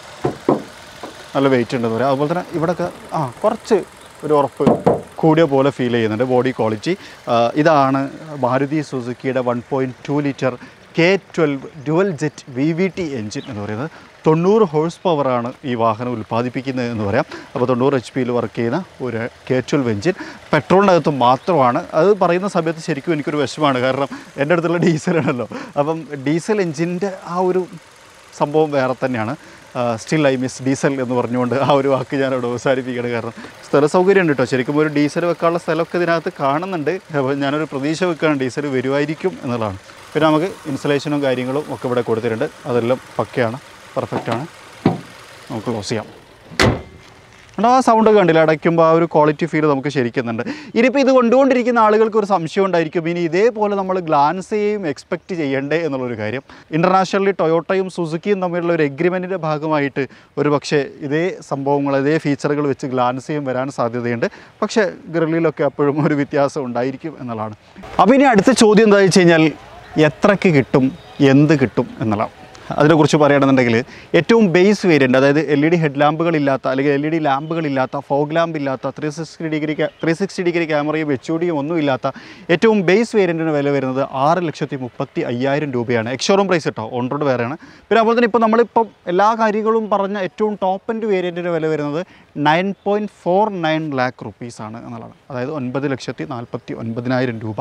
നല്ല വെയിറ്റ് ഉണ്ടെന്ന് പറയാം അതുപോലെ തന്നെ ഇവിടെയൊക്കെ ആ കുറച്ച് ഒരു ഉറപ്പ് കൂടിയ പോലെ ഫീൽ ചെയ്യുന്നുണ്ട് ബോഡി ക്വാളിറ്റി ഇതാണ് മാരുതി സുസുക്കിയുടെ one point two litre K twelve dual jet V V T engine എന്ന് പറയുന്നത് തൊണ്ണൂറ് ഹോഴ്സ് പവറാണ് ഈ വാഹനം ഉൽപ്പാദിപ്പിക്കുന്നത് എന്ന് പറയാം അപ്പോൾ തൊണ്ണൂറ് എച്ച് പിയിൽ വർക്ക് ചെയ്യുന്ന ഒരു കെ ട്വൽവ് എൻജിൻ പെട്രോളിനകത്ത് മാത്രമാണ് അത് പറയുന്ന സമയത്ത് ശരിക്കും എനിക്കൊരു വിഷമമാണ് കാരണം എൻ്റെ അടുത്തുള്ള ഡീസലാണല്ലോ അപ്പം ഡീസൽ എൻജിൻ്റെ ആ ഒരു സംഭവം വേറെ തന്നെയാണ് സ്റ്റിൽ ഐ മിസ് ഡീസൽ എന്ന് പറഞ്ഞുകൊണ്ട് ആ ഒരു വാക്ക് ഞാൻ അവിടെ അവസാനിപ്പിക്കുകയാണ് കാരണം സ്ഥല സൗകര്യം ഉണ്ട് കേട്ടോ ശരിക്കും ഒരു ഡീസൽ വെക്കാനുള്ള സ്ഥലമൊക്കെ ഇതിനകത്ത് കാണുന്നുണ്ട് അപ്പോൾ ഞാനൊരു പ്രതീക്ഷ വെക്കുകയാണ് ഡീസൽ വരുമായിരിക്കും എന്നുള്ളതാണ് പിന്നെ നമുക്ക് ഇൻസ്റ്റലേഷനും കാര്യങ്ങളും ഒക്കെ ഇവിടെ കൊടുത്തിട്ടുണ്ട് അതെല്ലാം പക്കയാണ് പെർഫെക്റ്റാണ് നമുക്ക് ക്ലോസ് ചെയ്യാം കണ്ടോ ആ സൗണ്ട് കണ്ടില്ല അടയ്ക്കുമ്പോൾ ആ ഒരു ക്വാളിറ്റി ഫീൽ നമുക്ക് ശരിക്കുന്നുണ്ട് ഇനിയിപ്പോൾ ഇത് കൊണ്ടുകൊണ്ടിരിക്കുന്ന ആളുകൾക്ക് ഒരു സംശയം ഉണ്ടായിരിക്കും ഇനി ഇതേപോലെ നമ്മൾ ഗ്ലാൻസയും എക്സ്പെക്റ്റ് ചെയ്യണ്ടേ എന്നുള്ളൊരു കാര്യം ഇൻ്റർനാഷണലി ടൊയോട്ടയും സുസുക്കിയും തമ്മിലുള്ള ഒരു എഗ്രിമെൻറ്റിൻ്റെ ഭാഗമായിട്ട് ഒരു പക്ഷേ ഇതേ സംഭവങ്ങൾ ഇതേ ഫീച്ചറുകൾ വെച്ച് ഗ്ലാൻസയും വരാൻ സാധ്യതയുണ്ട് പക്ഷേ ഗ്രില്ലിലൊക്കെ അപ്പോഴും ഒരു വ്യത്യാസം ഉണ്ടായിരിക്കും എന്നുള്ളതാണ് അപ്പോൾ ഇനി അടുത്ത ചോദ്യം എന്താ വെച്ച് കഴിഞ്ഞാൽ എത്രയ്ക്ക് കിട്ടും എന്ത് കിട്ടും എന്നുള്ളതാണ് അതിനെക്കുറിച്ച് പറയുകയാണെന്നുണ്ടെങ്കിൽ ഏറ്റവും ബേസ് വേരിയൻ്റ് അതായത് എൽ ഇ ഡി ഹെഡ് ലാമ്പുകളില്ലാത്ത അല്ലെങ്കിൽ എൽ ഇ ഡി ലാമ്പുകളില്ലാത്ത ഫോഗ് ലാമ്പ് ഇല്ലാത്ത three sixty degree three sixty degree ക്യാമറയും എച്ച് ഡിയും ഒന്നും ഇല്ലാത്ത ഏറ്റവും ബേസ് വേരിയൻറ്റിന് വില വരുന്നത് ആറ് ലക്ഷത്തി മുപ്പത്തി അയ്യായിരം രൂപയാണ് എക്സോറൂം പ്രൈസ് കേട്ടോ ഓൺ റോഡ് വേറെയാണ് പിന്നെ അതുപോലെ തന്നെ ഇപ്പോൾ നമ്മളിപ്പം എല്ലാ കാര്യങ്ങളും പറഞ്ഞ ഏറ്റവും ടോപ്പ് എൻഡ് വേരിയൻറ്റിന് വില വരുന്നത് nine point four nine lakh റുപ്പീസാണ് എന്നുള്ളതാണ് അതായത് ഒൻപത് ലക്ഷത്തി നാൽപ്പത്തി ഒൻപതിനായിരം രൂപ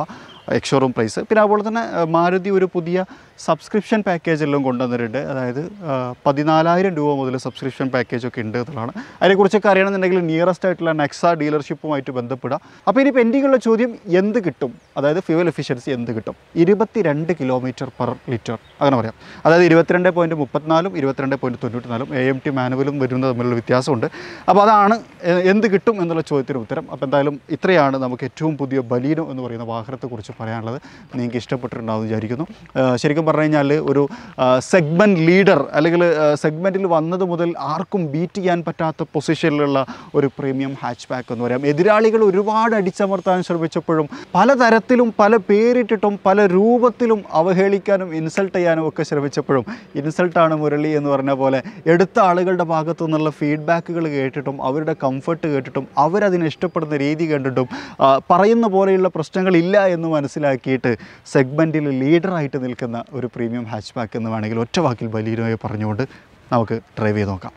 എക്സ്ഷോറൂം പ്രൈസ് പിന്നെ അതുപോലെ തന്നെ ആ, മാരുതി ഒരു പുതിയ സബ്സ്ക്രിപ്ഷൻ പാക്കേജ് എല്ലാം കൊണ്ടുവന്നിട്ടുണ്ട് അതായത് ആ, പതിനാലായിരം രൂപ മുതൽ സബ്സ്ക്രിപ്ഷൻ പാക്കേജ് ഒക്കെ ഉണ്ട് എന്നുള്ളതാണ് അതിനെക്കുറിച്ചൊക്കെ അറിയണമെന്നുണ്ടെങ്കിൽ നിയറസ്റ്റ് ആയിട്ടുള്ള നെക്സ ഡീലർഷിപ്പുമായിട്ട് ബന്ധപ്പെടുക അപ്പോൾ ഇനി പെൻഡിങ്ങുള്ള ചോദ്യം എന്ത് കിട്ടും അതായത് ഫ്യൂവൽ എഫിഷ്യൻസി എന്ത് കിട്ടും ഇരുപത്തിരണ്ട് കിലോമീറ്റർ പെർ ലിറ്റർ അങ്ങനെ പറയാം അതായത് ഇരുപത്തിരണ്ട് പോയിൻറ്റ് മുപ്പത്തിനാലും ഇരുപത്തിരണ്ട് പോയിൻറ്റ് തൊണ്ണൂറ്റിനാലും എ എം ടി മാനുവലും വരുന്നത് തമ്മിലുള്ള വ്യത്യാസമുണ്ട് അപ്പോൾ അതാണ് എ- എന്ത് കിട്ടും എന്നുള്ള ചോദ്യത്തിന് ഉത്തരം അപ്പോൾ എന്തായാലും ഇത്രയാണ് നമുക്ക് ഏറ്റവും പുതിയ ബലീനോ എന്ന് പറയുന്ന വാഹനത്തെക്കുറിച്ച് പറയാനുള്ളത് നിങ്ങൾക്ക് ഇഷ്ടപ്പെട്ടിട്ടുണ്ടാവും എന്ന് വിചാരിക്കുന്നു ആ, ശരിക്കും പറഞ്ഞു കഴിഞ്ഞാൽ ഒരു സെഗ്മെൻറ്റ് ലീഡർ അല്ലെങ്കിൽ സെഗ്മെൻറ്റിൽ വന്നത് മുതൽ ആർക്കും ബീറ്റ് ചെയ്യാൻ പറ്റാത്ത പൊസിഷനിലുള്ള ഒരു പ്രീമിയം ഹാച്ച് ബാക്ക് എന്ന് പറയാം എതിരാളികൾ ഒരുപാട് അടിച്ചമർത്താൻ ശ്രമിച്ചപ്പോഴും പലതരത്തിലും പല പേരിട്ടിട്ടും പല രൂപത്തിലും അവഹേളിക്കാനും ഇൻസൾട്ട് ചെയ്യാനും ഒക്കെ ശ്രമിച്ചപ്പോഴും ഇൻസൾട്ടാണ് മുരളി എന്ന് പറഞ്ഞ പോലെ എടുത്ത ആളുകളുടെ ഭാഗത്തു നിന്നുള്ള ഫീഡ്ബാക്കുകൾ കേട്ടിട്ടും അവരുടെ കംഫർട്ട് കേട്ടിട്ടും അവരതിനെ ഇഷ്ടപ്പെടുന്ന രീതി കണ്ടിട്ടും ആ, പറയുന്ന പോലെയുള്ള പ്രശ്നങ്ങളില്ല എന്ന് മനസ്സിലാക്കിയിട്ട് സെഗ്മെൻറ്റിൽ ലീഡറായിട്ട് നിൽക്കുന്ന ഒരു പ്രീമിയം ഹാച്ച് ബാക്ക് എന്ന് വേണമെങ്കിൽ ഒറ്റ വാക്കിൽ ബലീനോയെ പറഞ്ഞുകൊണ്ട് നമുക്ക് ഡ്രൈവ് ചെയ്ത് നോക്കാം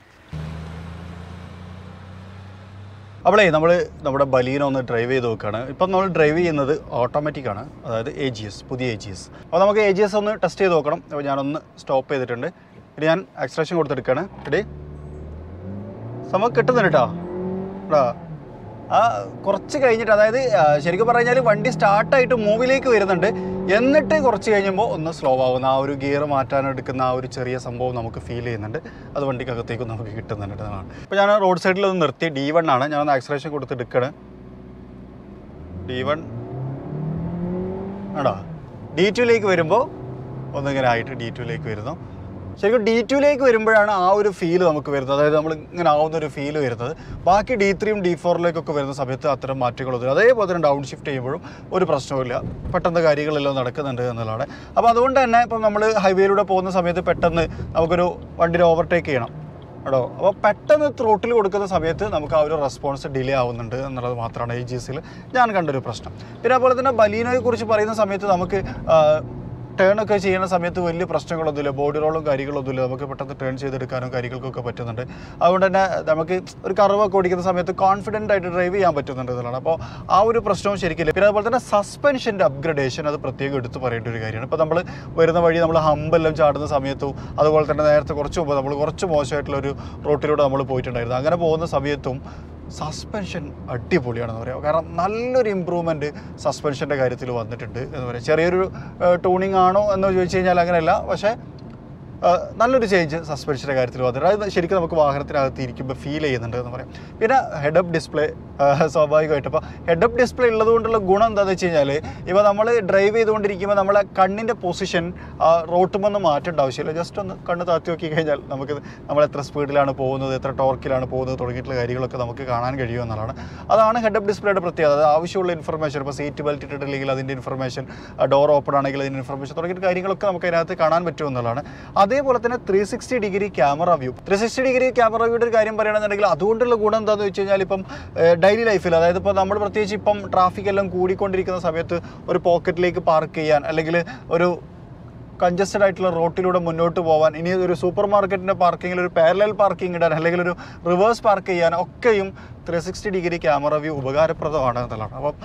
അപ്പോളേ നമ്മൾ നമ്മുടെ ബലീനോ ഒന്ന് ഡ്രൈവ് ചെയ്ത് നോക്കുകയാണ് ഇപ്പം നമ്മൾ ഡ്രൈവ് ചെയ്യുന്നത് ഓട്ടോമാറ്റിക് ആണ് അതായത് എ ജി എസ് പുതിയ എ ജി എസ് അപ്പോൾ നമുക്ക് എ ജി എസ് ഒന്ന് ടെസ്റ്റ് ചെയ്ത് നോക്കണം അപ്പോൾ ഞാനൊന്ന് സ്റ്റോപ്പ് ചെയ്തിട്ടുണ്ട് ഇനി ഞാൻ എക്സ്ട്രാക്ഷൻ കൊടുത്തെടുക്കുകയാണ് റെഡി നമുക്ക് കിട്ടുന്നുണ്ട് കേട്ടോ എടാ ആ കുറച്ച് കഴിഞ്ഞിട്ട് അതായത് ആ, ശരിക്കും പറഞ്ഞു കഴിഞ്ഞാൽ വണ്ടി സ്റ്റാർട്ടായിട്ട് മൂവിലേക്ക് വരുന്നുണ്ട് എന്നിട്ട് കുറച്ച് കഴിയുമ്പോൾ ഒന്ന് സ്ലോ ആവുന്ന ആ ഒരു ഗിയർ മാറ്റാൻ എടുക്കുന്ന ആ ഒരു ചെറിയ സംഭവം നമുക്ക് ഫീൽ ചെയ്യുന്നുണ്ട് അത് വണ്ടിക്കകത്തേക്കും നമുക്ക് കിട്ടുന്നുണ്ട് എന്നാണ് ഇപ്പോൾ ഞാൻ റോഡ് സൈഡിൽ ഒന്ന് നിർത്തി ഡി വൺ ആണ് ഞാനൊന്ന് ആക്സലേഷൻ കൊടുത്ത് എടുക്കണ് ഡി വൺ ആണോ ഡി ടുയിലേക്ക് വരുമ്പോൾ ഒന്നിങ്ങനെ ആയിട്ട് ഡി ടുയിലേക്ക് വരുന്നു ശരിക്കും ഡി ടുയിലേക്ക് വരുമ്പോഴാണ് ആ ഒരു ഫീൽ നമുക്ക് വരുന്നത് അതായത് നമ്മൾ ഇങ്ങനെ ആവുന്ന ഒരു ഫീൽ വരുന്നത് ബാക്കി ഡി ത്രീയും ഡി ഫോറിലേക്കൊക്കെ വരുന്ന സമയത്ത് അത്തരം മാറ്റങ്ങളൊന്നും ഇല്ല. അതേപോലെ തന്നെ ഡൗൺ ഷിഫ്റ്റ് ചെയ്യുമ്പോഴും ഒരു പ്രശ്നവുമില്ല പെട്ടെന്ന് കാര്യങ്ങളെല്ലാം നടക്കുന്നുണ്ട് എന്നുള്ളതാണ് അപ്പോൾ അതുകൊണ്ട് തന്നെ ഇപ്പം നമ്മൾ ഹൈവേയിലൂടെ പോകുന്ന സമയത്ത് പെട്ടെന്ന് നമുക്കൊരു വണ്ടിനെ ഓവർടേക്ക് ചെയ്യണം കേട്ടോ അപ്പോൾ പെട്ടെന്ന് ത്രോട്ടിൽ കൊടുക്കുന്ന സമയത്ത് നമുക്ക് ആ ഒരു റെസ്പോൺസ് ഡിലേ ആവുന്നുണ്ട് എന്നുള്ളത് മാത്രമാണ് ഈ ജി സിയിൽ ഞാൻ കണ്ടൊരു പ്രശ്നം പിന്നെ അതുപോലെ തന്നെ ബലീനോയെ കുറിച്ച് പറയുന്ന സമയത്ത് നമുക്ക് ടേൺ ഒക്കെ ചെയ്യുന്ന സമയത്ത് വലിയ പ്രശ്നങ്ങളൊന്നുമില്ല ബോഡി റോളും കാര്യങ്ങളൊന്നുമില്ല നമുക്ക് പെട്ടെന്ന് ടേൺ ചെയ്തെടുക്കാനും കാര്യങ്ങൾക്കൊക്കെ പറ്റുന്നുണ്ട് അതുകൊണ്ട് തന്നെ നമുക്ക് ഒരു കറവൊക്കെ ഓടിക്കുന്ന സമയത്ത് കോൺഫിഡൻ്റ് ആയിട്ട് ഡ്രൈവ് ചെയ്യാൻ പറ്റുന്നുണ്ട് എന്നുള്ളതാണ് അപ്പോൾ ആ ഒരു പ്രശ്നവും ശരിക്കില്ല പിന്നെ അതുപോലെ തന്നെ സസ്പെൻഷൻ്റെ അപ്ഗ്രഡേഷൻ അത് പ്രത്യേകം എടുത്ത് പറയേണ്ട ഒരു കാര്യമാണ് ഇപ്പോൾ നമ്മൾ വരുന്ന വഴി നമ്മൾ ഹമ്പെല്ലാം ചാടുന്ന സമയത്തും അതുപോലെ തന്നെ നേരത്തെ കുറച്ച് മുമ്പ് നമ്മൾ കുറച്ച് മോശമായിട്ടുള്ള ഒരു റോട്ടിലൂടെ നമ്മൾ പോയിട്ടുണ്ടായിരുന്നു അങ്ങനെ പോകുന്ന സമയത്തും സസ്പെൻഷൻ അടിപൊളിയാണെന്ന് പറയാം കാരണം നല്ലൊരു ഇമ്പ്രൂവ്മെൻറ്റ് സസ്പെൻഷൻ്റെ കാര്യത്തിൽ വന്നിട്ടുണ്ട് എന്ന് പറയാം ചെറിയൊരു ടൂണിങ് ആണോ എന്ന് ചോദിച്ചു കഴിഞ്ഞാൽ അങ്ങനെയല്ല പക്ഷേ ആ, നല്ലൊരു ചേഞ്ച് സസ്പെൻഷൻ്റെ കാര്യത്തിൽ വന്നിട്ടുണ്ട് അത് ശരിക്കും നമുക്ക് വാഹനത്തിനകത്ത് ഇരിക്കുമ്പോൾ ഫീൽ ചെയ്യുന്നുണ്ട് എന്ന് പറയാം പിന്നെ ഹെഡ് അപ്പ് ഡിസ്പ്ലേ സ്വാഭാവികമായിട്ട് അപ്പോൾ ഹെഡ് അപ്പ് ഡിസ്പ്ലേ ഉള്ളത് കൊണ്ടുള്ള ഗുണം എന്താണെന്ന് വെച്ച് കഴിഞ്ഞാൽ ഇപ്പോൾ നമ്മൾ ഡ്രൈവ് ചെയ്തുകൊണ്ടിരിക്കുമ്പോൾ നമ്മളെ കണ്ണിൻ്റെ പൊസിഷൻ റോട്ടുമെന്ന് മാറ്റേണ്ട ആവശ്യമില്ല ജസ്റ്റ് ഒന്ന് കണ്ണ് താത്തി നോക്കി കഴിഞ്ഞാൽ നമുക്ക് നമ്മൾ എത്ര സ്പീഡിലാണ് പോകുന്നത് എത്ര ടോർക്കിലാണ് പോകുന്നത് തുടങ്ങിയിട്ടുള്ള കാര്യങ്ങളൊക്കെ നമുക്ക് കാണാൻ കഴിയും എന്നുള്ളതാണ് അതാണ് ഹെഡ് അപ്പ് ഡിസ്പ്ലേയുടെ പ്രത്യേകത അത് ആവശ്യമുള്ള ഇൻഫർമേഷൻ ഇപ്പോൾ സീറ്റ് ബെൽറ്റ് ഇട്ടിട്ടില്ലെങ്കിൽ അതിൻ്റെ ഇൻഫർമേഷൻ ഡോർ ഓപ്പൺ ആണെങ്കിൽ അതിൻ്റെ ഇൻഫർമേഷൻ തുടങ്ങിയിട്ട് കാര്യങ്ങളൊക്കെ നമുക്ക് അതിനകത്ത് കാണാൻ പറ്റും എന്നുള്ളതാണ് അതേപോലെ തന്നെ three sixty degree camera view three sixty degree camera വ്യൂയുടെ ഒരു കാര്യം പറയുകയാണെന്നുണ്ടെങ്കിൽ അതുകൊണ്ടുള്ള ഗുണം എന്താണെന്ന് വെച്ച് കഴിഞ്ഞാൽ ഇപ്പം ഡെയിലി ലൈഫിൽ അതായത് ഇപ്പോൾ നമ്മൾ പ്രത്യേകിച്ച് ഇപ്പം ട്രാഫിക് എല്ലാം കൂടിക്കൊണ്ടിരിക്കുന്ന സമയത്ത് ഒരു പോക്കറ്റിലേക്ക് പാർക്ക് ചെയ്യാൻ അല്ലെങ്കിൽ ഒരു കൺജസ്റ്റഡ് ആയിട്ടുള്ള റോട്ടിലൂടെ മുന്നോട്ട് പോകാൻ ഇനി ഒരു സൂപ്പർ മാർക്കറ്റിൻ്റെ പാർക്കിങ്ങിൽ ഒരു പാരലൽ പാർക്കിംഗ് ഇടാൻ അല്ലെങ്കിൽ ഒരു റിവേഴ്സ് പാർക്ക് ചെയ്യാൻ ഒക്കെയും three sixty degree camera view ഉപകാരപ്രദമാണ് എന്നുള്ളതാണ് അപ്പം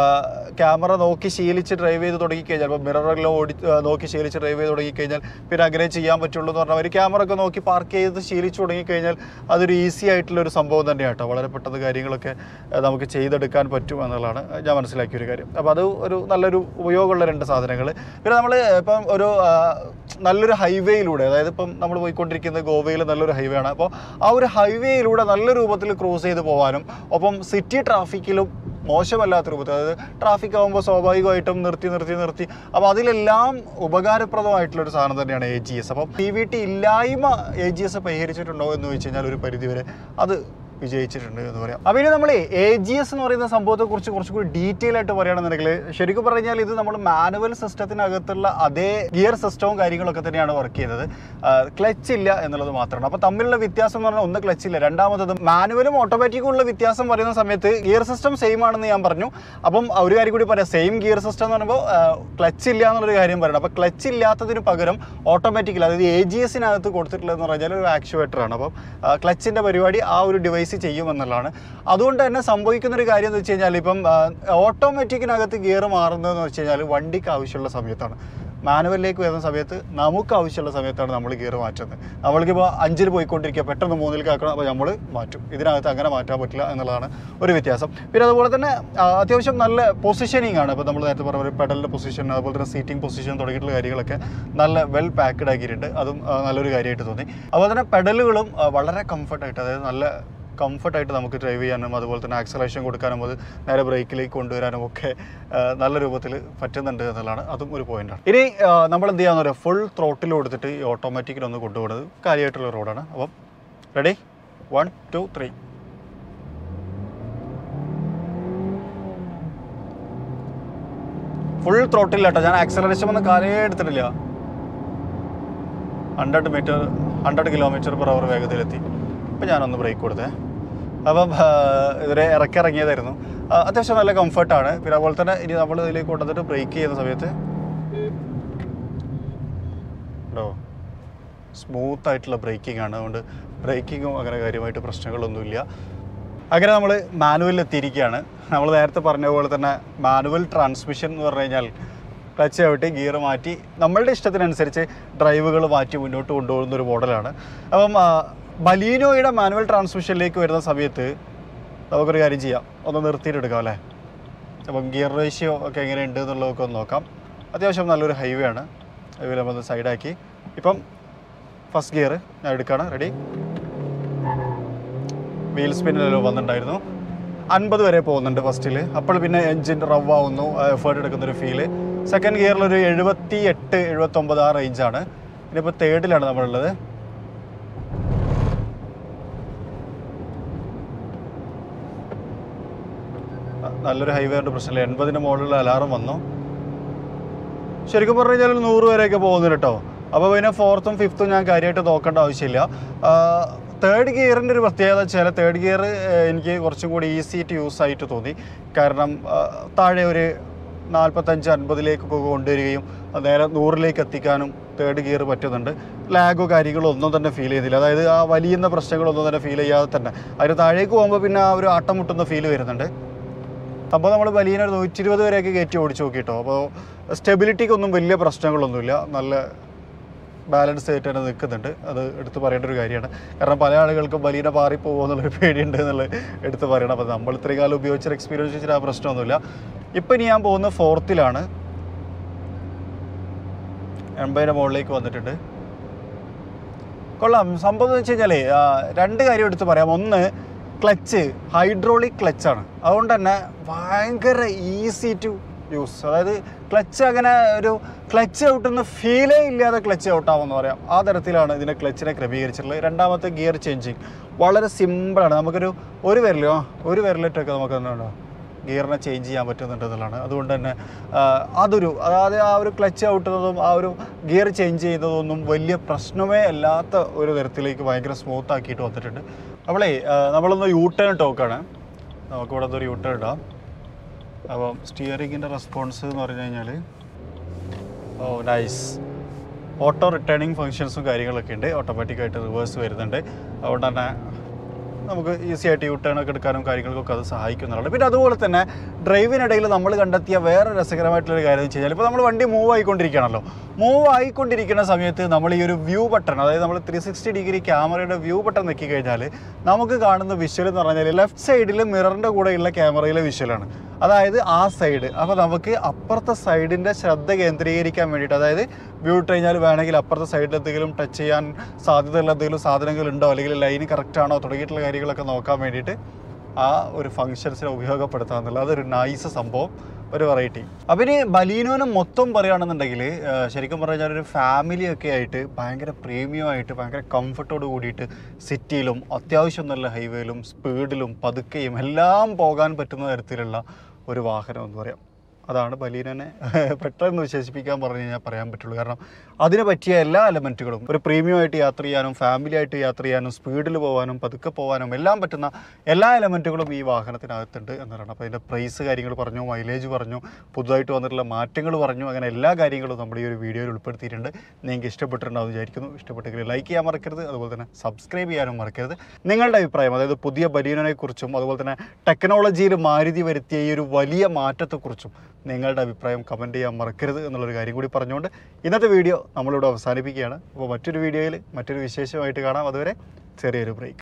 ക്യാമറ നോക്കി ശീലിച്ച് ഡ്രൈവ് ചെയ്ത് തുടങ്ങിക്കഴിഞ്ഞാൽ ഇപ്പോൾ മിററെല്ലാം ഓടി ആ, നോക്കി ശീലിച്ച് ഡ്രൈവ് ചെയ്ത് തുടങ്ങിക്കഴിഞ്ഞാൽ പിന്നെ അങ്ങനെ ചെയ്യാൻ പറ്റുള്ളൂ എന്ന് പറഞ്ഞാൽ ഒരു ക്യാമറ ഒക്കെ നോക്കി പാർക്ക് ചെയ്ത് ശീലിച്ച് തുടങ്ങിക്കഴിഞ്ഞാൽ അതൊരു ഈസി ആയിട്ടുള്ള ഒരു സംഭവം തന്നെയാണ് കേട്ടോ വളരെ പെട്ടെന്ന് കാര്യങ്ങളൊക്കെ ആ, നമുക്ക് ചെയ്തെടുക്കാൻ പറ്റും എന്നുള്ളതാണ് ഞാൻ മനസ്സിലാക്കിയ ഒരു കാര്യം അപ്പോൾ അത് ഒരു നല്ലൊരു ഉപയോഗമുള്ള രണ്ട് സാധനങ്ങൾ പിന്നെ നമ്മൾ ഇപ്പം ഒരു ആ, നല്ലൊരു ഹൈവേയിലൂടെ അതായത് ഇപ്പം നമ്മൾ പോയിക്കൊണ്ടിരിക്കുന്നത് ഗോവയിൽ നല്ലൊരു ഹൈവേ ആണ് അപ്പോൾ ആ ഒരു ഹൈവേയിലൂടെ നല്ല രൂപത്തിൽ ക്രോസ് ചെയ്ത് പോകാനും ഒപ്പം സിറ്റി ട്രാഫിക്കിലും മോശമല്ലാത്ത രൂപത്തിൽ അതായത് ട്രാഫിക് ആകുമ്പോൾ സ്വാഭാവികമായിട്ടും നിർത്തി നിർത്തി നിർത്തി അപ്പോൾ അതിലെല്ലാം ഉപകാരപ്രദമായിട്ടുള്ള ഒരു സാധനം തന്നെയാണ് എ ജി എസ് അപ്പം പി വി ടി ഇല്ലായ്മ എ ജി എസ് പരിഹരിച്ചിട്ടുണ്ടോ എന്ന് ചോദിച്ചു കഴിഞ്ഞാൽ ഒരു പരിധിവരെ അത് വിജയിച്ചിട്ടുണ്ട് എന്ന് പറയാം അപ്പോൾ ഇനി നമ്മൾ എ ജി എസ് എന്ന് പറയുന്ന സംഭവത്തെ കുറിച്ച് കുറച്ചുകൂടി ഡീറ്റെയിൽ ആയിട്ട് പറയുകയാണെന്നുണ്ടെങ്കിൽ ശരിക്കും പറഞ്ഞാൽ ഇത് നമ്മൾ മാനുവൽ സിസ്റ്റത്തിനകത്തുള്ള അതേ ഗിയർ സിസ്റ്റവും കാര്യങ്ങളൊക്കെ തന്നെയാണ് വർക്ക് ചെയ്യുന്നത് ക്ലച്ച് ഇല്ല എന്നുള്ളത് മാത്രമാണ് അപ്പോൾ തമ്മിലുള്ള വ്യത്യാസം എന്ന് പറഞ്ഞാൽ ഒന്ന് ക്ലച്ച് ഇല്ല രണ്ടാമത്തത് മാനുവലും ഓട്ടോമാറ്റിക്കും ഉള്ള വ്യത്യാസം പറയുന്ന സമയത്ത് ഗിയർ സിസ്റ്റം സെയിം ആണെന്ന് ഞാൻ പറഞ്ഞു അപ്പം ഒരു കാര്യം കൂടി പറയാം സെയിം ഗിയർ സിസ്റ്റം എന്ന് പറയുമ്പോൾ ക്ലച്ച് ഇല്ല എന്നുള്ളൊരു കാര്യം പറയണം അപ്പോൾ ക്ലച്ച് ഇല്ലാത്തതിന് പകരം ഓട്ടോമാറ്റിക്കലി അതായത് എ ജി എസിനകത്ത് കൊടുത്തിട്ടുള്ളതെന്ന് പറഞ്ഞാൽ ഒരു ആക്ച്വേറ്റർ ആണ് അപ്പം ക്ലച്ചിൻ്റെ പരിപാടി ആ ഒരു ഡിവൈസ് യൂട്ടിലൈസ് ചെയ്യുമെന്നുള്ളതാണ് അതുകൊണ്ട് തന്നെ സംഭവിക്കുന്ന ഒരു കാര്യം എന്ന് വെച്ച് കഴിഞ്ഞാൽ ഇപ്പം ഓട്ടോമാറ്റിക്കിനകത്ത് ഗിയർ മാറുന്നതെന്ന് വെച്ച് കഴിഞ്ഞാൽ വണ്ടിക്ക് ആവശ്യമുള്ള സമയത്താണ് മാനുവലിലേക്ക് വരുന്ന സമയത്ത് നമുക്ക് ആവശ്യമുള്ള സമയത്താണ് നമ്മൾ ഗിയർ മാറ്റുന്നത് നമ്മൾക്കിപ്പോൾ അഞ്ചിൽ പോയിക്കൊണ്ടിരിക്കുക പെട്ടെന്ന് മൂന്നിലേക്ക് ആക്കണം അപ്പോൾ നമ്മൾ മാറ്റും ഇതിനകത്ത് അങ്ങനെ മാറ്റാൻ പറ്റില്ല എന്നുള്ളതാണ് ഒരു വ്യത്യാസം പിന്നെ അതുപോലെ തന്നെ ആ, അത്യാവശ്യം നല്ല പൊസിഷനിങ് ആണ് ഇപ്പോൾ നമ്മൾ നേരത്തെ പറഞ്ഞ ഒരു പെഡലിൻ്റെ പൊസിഷൻ അതുപോലെ തന്നെ സീറ്റിംഗ് പൊസിഷൻ തുടങ്ങിയിട്ടുള്ള കാര്യങ്ങളൊക്കെ നല്ല വെൽ പാക്ഡ് ആക്കിയിട്ടുണ്ട് അതും ആ, നല്ലൊരു കാര്യമായിട്ട് തോന്നി അതുപോലെ തന്നെ പെഡലുകളും ആ, വളരെ കംഫർട്ടായിട്ട് അതായത് നല്ല കംഫർട്ടായിട്ട് നമുക്ക് ഡ്രൈവ് ചെയ്യാനും അതുപോലെ തന്നെ ആക്സലേഷൻ കൊടുക്കാനും അത് നേരെ ബ്രേക്കിലേക്ക് കൊണ്ടുവരാനും ഒക്കെ ആ, നല്ല രൂപത്തിൽ പറ്റുന്നുണ്ട് എന്നുള്ളതാണ് അതും ഒരു പോയിന്റാണ് ഇനി ആ, നമ്മൾ എന്ത് ചെയ്യാന്ന് പറയുക ഫുൾ ത്രോട്ടിൽ കൊടുത്തിട്ട് ഈ ഓട്ടോമാറ്റിക്കിലൊന്ന് കൊണ്ടുപോകുന്നത് കാര്യമായിട്ടുള്ള റോഡാണ് അപ്പം ready one two three full ത്രോട്ടില്ല ഞാൻ ആക്സലറേഷൻ ഒന്നും കാലേ എടുത്തിട്ടില്ല hundred metre hundred kilometre per hour വേഗതയിലെത്തി അപ്പം ഞാനൊന്ന് ബ്രേക്ക് കൊടുത്തേ അപ്പം ആ, ഇവരെ ഇറക്കിറങ്ങിയതായിരുന്നു ആ, അത്യാവശ്യം നല്ല കംഫർട്ടാണ് പിന്നെ അതുപോലെ തന്നെ ഇനി നമ്മൾ ഇതിലേക്ക് കൊണ്ടുവന്നിട്ട് ബ്രേക്ക് ചെയ്യുന്ന സമയത്ത് ഉണ്ടോ സ്മൂത്ത് ആയിട്ടുള്ള ബ്രേക്കിംഗ് ആണ് അതുകൊണ്ട് ബ്രേക്കിങ്ങും അങ്ങനെ കാര്യമായിട്ട് പ്രശ്നങ്ങളൊന്നുമില്ല അങ്ങനെ നമ്മൾ മാനുവലിൽ എത്തിയിരിക്കുകയാണ് നമ്മൾ നേരത്തെ പറഞ്ഞ പോലെ തന്നെ മാനുവൽ ട്രാൻസ്മിഷൻ എന്ന് പറഞ്ഞു കഴിഞ്ഞാൽ ക്ലച്ച് ചവിട്ടി ഗിയർ മാറ്റി നമ്മളുടെ ഇഷ്ടത്തിനനുസരിച്ച് ഡ്രൈവുകൾ മാറ്റി മുന്നോട്ട് കൊണ്ടുപോകുന്ന ഒരു മോഡലാണ് അപ്പം ആ, ബലീനോയുടെ മാനുവൽ ട്രാൻസ്മിഷനിലേക്ക് വരുന്ന സമയത്ത് നമുക്കൊരു കാര്യം ചെയ്യാം ഒന്ന് നിർത്തിയിട്ട് എടുക്കാം അല്ലേ അപ്പം ഗിയർ റേഷ്യോ ഒക്കെ എങ്ങനെയുണ്ട് എന്നുള്ളതൊക്കെ ഒന്ന് നോക്കാം അത്യാവശ്യം നല്ലൊരു ഹൈവേ ആണ് ഹൈവേ നമ്മൾ സൈഡാക്കി ഇപ്പം ഫസ്റ്റ് ഗിയർ ഞാൻ എടുക്കുകയാണ് റെഡി വീൽ സ്പിന്നിലോ വന്നിട്ടുണ്ടായിരുന്നു അൻപത് വരെ പോകുന്നുണ്ട് ഫസ്റ്റിൽ അപ്പോൾ പിന്നെ എൻജിൻ റവ് ആവുന്നു എഫേർട്ട് എടുക്കുന്നൊരു ഫീല് സെക്കൻഡ് ഗിയറിൽ ഒരു എഴുപത്തി എട്ട് എഴുപത്തൊമ്പത് ആ റേഞ്ചാണ് ഇനിയിപ്പോൾ തേർഡിലാണ് നമ്മളുള്ളത് നല്ലൊരു ഹൈവേ ഉണ്ട് പ്രശ്നമില്ല എൺപതിൻ്റെ മുകളിലുള്ള അലാറം വന്നു ശരിക്കും പറഞ്ഞു കഴിഞ്ഞാൽ ഒരു നൂറ് വരെയൊക്കെ പോകുന്നുണ്ട് കേട്ടോ അപ്പോൾ പിന്നെ ഫോർത്തും ഫിഫ്ത്തും ഞാൻ കാര്യമായിട്ട് നോക്കേണ്ട ആവശ്യമില്ല തേർഡ് ഗിയറിൻ്റെ ഒരു പ്രത്യേകത വെച്ചാൽ തേർഡ് ഗിയർ എനിക്ക് കുറച്ചും കൂടി ഈസി ടു യൂസ് ആയിട്ട് തോന്നി കാരണം ആ, താഴെ ഒരു നാൽപ്പത്തഞ്ച് അൻപതിലേക്കൊക്കെ കൊണ്ടുവരികയും അത് നേരെ നൂറിലേക്ക് എത്തിക്കാനും തേർഡ് ഗിയർ പറ്റുന്നുണ്ട് ലാഗോ കാര്യങ്ങളോ ഒന്നും തന്നെ ഫീൽ ചെയ്യുന്നില്ല അതായത് ആ വലിയുന്ന പ്രശ്നങ്ങളൊന്നും തന്നെ ഫീൽ ചെയ്യാതെ തന്നെ അതിന് താഴേക്ക് പോകുമ്പോൾ പിന്നെ ആ ഒരു ആട്ടം മുട്ടുന്ന ഫീൽ വരുന്നുണ്ട് അപ്പോൾ നമ്മൾ ബലീന ഒരു നൂറ്റി ഇരുപത് വരെയൊക്കെ കയറ്റി ഓടിച്ചു നോക്കിട്ടോ അപ്പോൾ സ്റ്റെബിലിറ്റിക്കൊന്നും വലിയ പ്രശ്നങ്ങളൊന്നുമില്ല നല്ല ബാലൻസ് ആയിട്ട് തന്നെ നിൽക്കുന്നുണ്ട് അത് എടുത്ത് പറയേണ്ട ഒരു കാര്യമാണ് കാരണം പല ആളുകൾക്കും ബലീന പാറി പോകുമെന്നുള്ളൊരു പേടിയുണ്ട് എന്നുള്ളത് എടുത്ത് പറയണം അപ്പോൾ നമ്മൾ ഇത്രയും കാലം ഉപയോഗിച്ചൊരു എക്സ്പീരിയൻസ് വെച്ചിട്ട് ആ പ്രശ്നമൊന്നുമില്ല ഇപ്പം ഇനി ഞാൻ പോകുന്ന ഫോർത്തിലാണ് എൺപതിൻ്റെ മുകളിലേക്ക് വന്നിട്ടുണ്ട് കൊള്ളാം സംഭവം എന്ന് വെച്ച് കഴിഞ്ഞാലേ ആ, രണ്ട് കാര്യം എടുത്ത് പറയാം ഒന്ന് ക്ലച്ച് ഹൈഡ്രോളിക് ക്ലച്ചാണ് അതുകൊണ്ട് തന്നെ ഭയങ്കര ഈസി ടു യൂസ് അതായത് ക്ലച്ച് അങ്ങനെ ഒരു ക്ലച്ച് ഔട്ടുന്ന ഫീലേ ഇല്ലാതെ ക്ലച്ച് ഔട്ടാവെന്ന് പറയാം ആ തരത്തിലാണ് ഇതിൻ്റെ ക്ലച്ചിനെ ക്രമീകരിച്ചിട്ടുള്ളത് രണ്ടാമത്തെ ഗിയർ ചേഞ്ചിങ് വളരെ സിമ്പിളാണ് നമുക്കൊരു ഒരു വിരലോ ആ, ഒരു വിരലിട്ടൊക്കെ നമുക്ക് എന്താണ് ഗിയറിനെ ചേഞ്ച് ചെയ്യാൻ പറ്റുന്നുണ്ട് എന്നുള്ളതാണ് അതുകൊണ്ട് തന്നെ ആ, അതൊരു അതായത് ആ ഒരു ക്ലച്ച് ഔട്ടുന്നതും ആ ഒരു ഗിയർ ചേഞ്ച് ചെയ്യുന്നതൊന്നും വലിയ പ്രശ്നമേ അല്ലാത്ത ഒരു തരത്തിലേക്ക് ഭയങ്കര സ്മൂത്ത് ആക്കിയിട്ട് വന്നിട്ടുണ്ട് അവളേ ആ, നമ്മളൊന്ന് യൂ ടേൺ ടോക്കാണ് നമുക്കിവിടെ ഒരു യൂ ടേൺ ഇടാം അപ്പം സ്റ്റിയറിങ്ങിൻ്റെ റെസ്പോൺസ് എന്ന് പറഞ്ഞു കഴിഞ്ഞാൽ ഓ നൈസ് ഓട്ടോ റിട്ടേണിങ് ഫങ്ഷൻസും കാര്യങ്ങളൊക്കെ ഉണ്ട് ഓട്ടോമാറ്റിക്കായിട്ട് റിവേഴ്സ് വരുന്നുണ്ട് അതുകൊണ്ട് തന്നെ നമുക്ക് ഈസി ആയിട്ട് യൂ ടേൺ ഒക്കെ എടുക്കാനും കാര്യങ്ങൾക്കൊക്കെ അത് സഹായിക്കുന്നുണ്ട് പിന്നെ അതുപോലെ തന്നെ ഡ്രൈവിനിടയിൽ നമ്മൾ കണ്ടെത്തിയ വേറെ രസകരമായിട്ടുള്ള ഒരു കാര്യം എന്ന് വെച്ച് കഴിഞ്ഞാൽ ഇപ്പോൾ നമ്മൾ വണ്ടി മൂവ് ആയിക്കൊണ്ടിരിക്കുകയാണല്ലോ മൂവ് ആയിക്കൊണ്ടിരിക്കുന്ന സമയത്ത് നമ്മൾ ഈ ഒരു വ്യൂ ബട്ടൺ അതായത് നമ്മൾ ത്രീ സിക്സ്റ്റി ഡിഗ്രി ക്യാമറയുടെ വ്യൂ ബട്ടൺ നെക്കി കഴിഞ്ഞാൽ നമുക്ക് കാണുന്ന വിഷ്വൽ എന്ന് പറഞ്ഞാൽ ലെഫ്റ്റ് സൈഡിൽ മിററിൻ്റെ കൂടെയുള്ള ക്യാമറയിലെ വിഷ്വലാണ് അതായത് ആ സൈഡ് അപ്പോൾ നമുക്ക് അപ്പുറത്തെ സൈഡിൻ്റെ ശ്രദ്ധ കേന്ദ്രീകരിക്കാൻ വേണ്ടിയിട്ട് അതായത് വ്യൂ ഇട്ട് കഴിഞ്ഞാൽ വേണമെങ്കിൽ അപ്പുറത്തെ സൈഡിൽ എന്തെങ്കിലും ടച്ച് ചെയ്യാൻ സാധ്യതയുള്ള എന്തെങ്കിലും സാധനങ്ങൾ ഉണ്ടോ അല്ലെങ്കിൽ ലൈൻ കറക്റ്റ് ആണോ തുടങ്ങിയിട്ടുള്ള കാര്യങ്ങളൊക്കെ നോക്കാൻ വേണ്ടിയിട്ട് ആ ഒരു ഫങ്ഷൻസിനെ ഉപയോഗപ്പെടുത്തുക എന്നുള്ളത് അതൊരു നൈസ് സംഭവം ഒരു വെറൈറ്റി അപ്പം ഇനി ബലീനോനെ മൊത്തം പറയുകയാണെന്നുണ്ടെങ്കിൽ ശരിക്കും പറഞ്ഞാൽ ഒരു ഫാമിലി ഒക്കെ ആയിട്ട് ഭയങ്കര പ്രീമിയം ആയിട്ട് ഭയങ്കര കംഫർട്ടോട് കൂടിയിട്ട് സിറ്റിയിലും അത്യാവശ്യം നല്ല ഹൈവേയിലും സ്പീഡിലും പതുക്കെയും എല്ലാം പോകാൻ പറ്റുന്ന തരത്തിലുള്ള ഒരു വാഹനം എന്ന് പറയാം അതാണ് ബലീനനെ പെട്ടെന്ന് വിശേഷിപ്പിക്കാൻ പറഞ്ഞു കഴിഞ്ഞാൽ പറയാൻ പറ്റുള്ളൂ കാരണം അതിന് പറ്റിയ എല്ലാ എലമെൻറ്റുകളും ഒരു പ്രീമിയം ആയിട്ട് യാത്ര ചെയ്യാനും ഫാമിലി ആയിട്ട് യാത്ര ചെയ്യാനും സ്പീഡിൽ പോകാനും പതുക്കെ പോകാനും എല്ലാം പറ്റുന്ന എല്ലാ എലമെൻറ്റുകളും ഈ വാഹനത്തിനകത്തുണ്ട് എന്നതാണ് അപ്പോൾ അതിൻ്റെ പ്രൈസ് കാര്യങ്ങൾ പറഞ്ഞു മൈലേജ് പറഞ്ഞു പുതുതായിട്ട് വന്നിട്ടുള്ള മാറ്റങ്ങൾ പറഞ്ഞു അങ്ങനെ എല്ലാ കാര്യങ്ങളും നമ്മുടെ ഈ ഒരു വീഡിയോയിൽ ഉൾപ്പെടുത്തിയിട്ടുണ്ട് നിങ്ങൾക്ക് ഇഷ്ടപ്പെട്ടിട്ടുണ്ടാവും വിചാരിക്കുന്നു ഇഷ്ടപ്പെട്ടെങ്കിൽ ലൈക്ക് ചെയ്യാൻ മറക്കരുത് അതുപോലെ തന്നെ സബ്സ്ക്രൈബ് ചെയ്യാനും മറക്കരുത് നിങ്ങളുടെ അഭിപ്രായം അതായത് പുതിയ ബലീനനെ കുറിച്ചും അതുപോലെ തന്നെ ടെക്നോളജിയിൽ മാരുതി വരുത്തിയ ഈ ഒരു വലിയ മാറ്റത്തെക്കുറിച്ചും നിങ്ങളുടെ അഭിപ്രായം കമൻറ്റ് ചെയ്യാൻ മറക്കരുത് എന്നുള്ളൊരു കാര്യം കൂടി പറഞ്ഞുകൊണ്ട് ഇന്നത്തെ വീഡിയോ നമ്മളിവിടെ അവസാനിപ്പിക്കുകയാണ് അപ്പോൾ മറ്റൊരു വീഡിയോയിൽ മറ്റൊരു വിശേഷമായിട്ട് കാണാം അതുവരെ ചെറിയൊരു ബ്രേക്ക്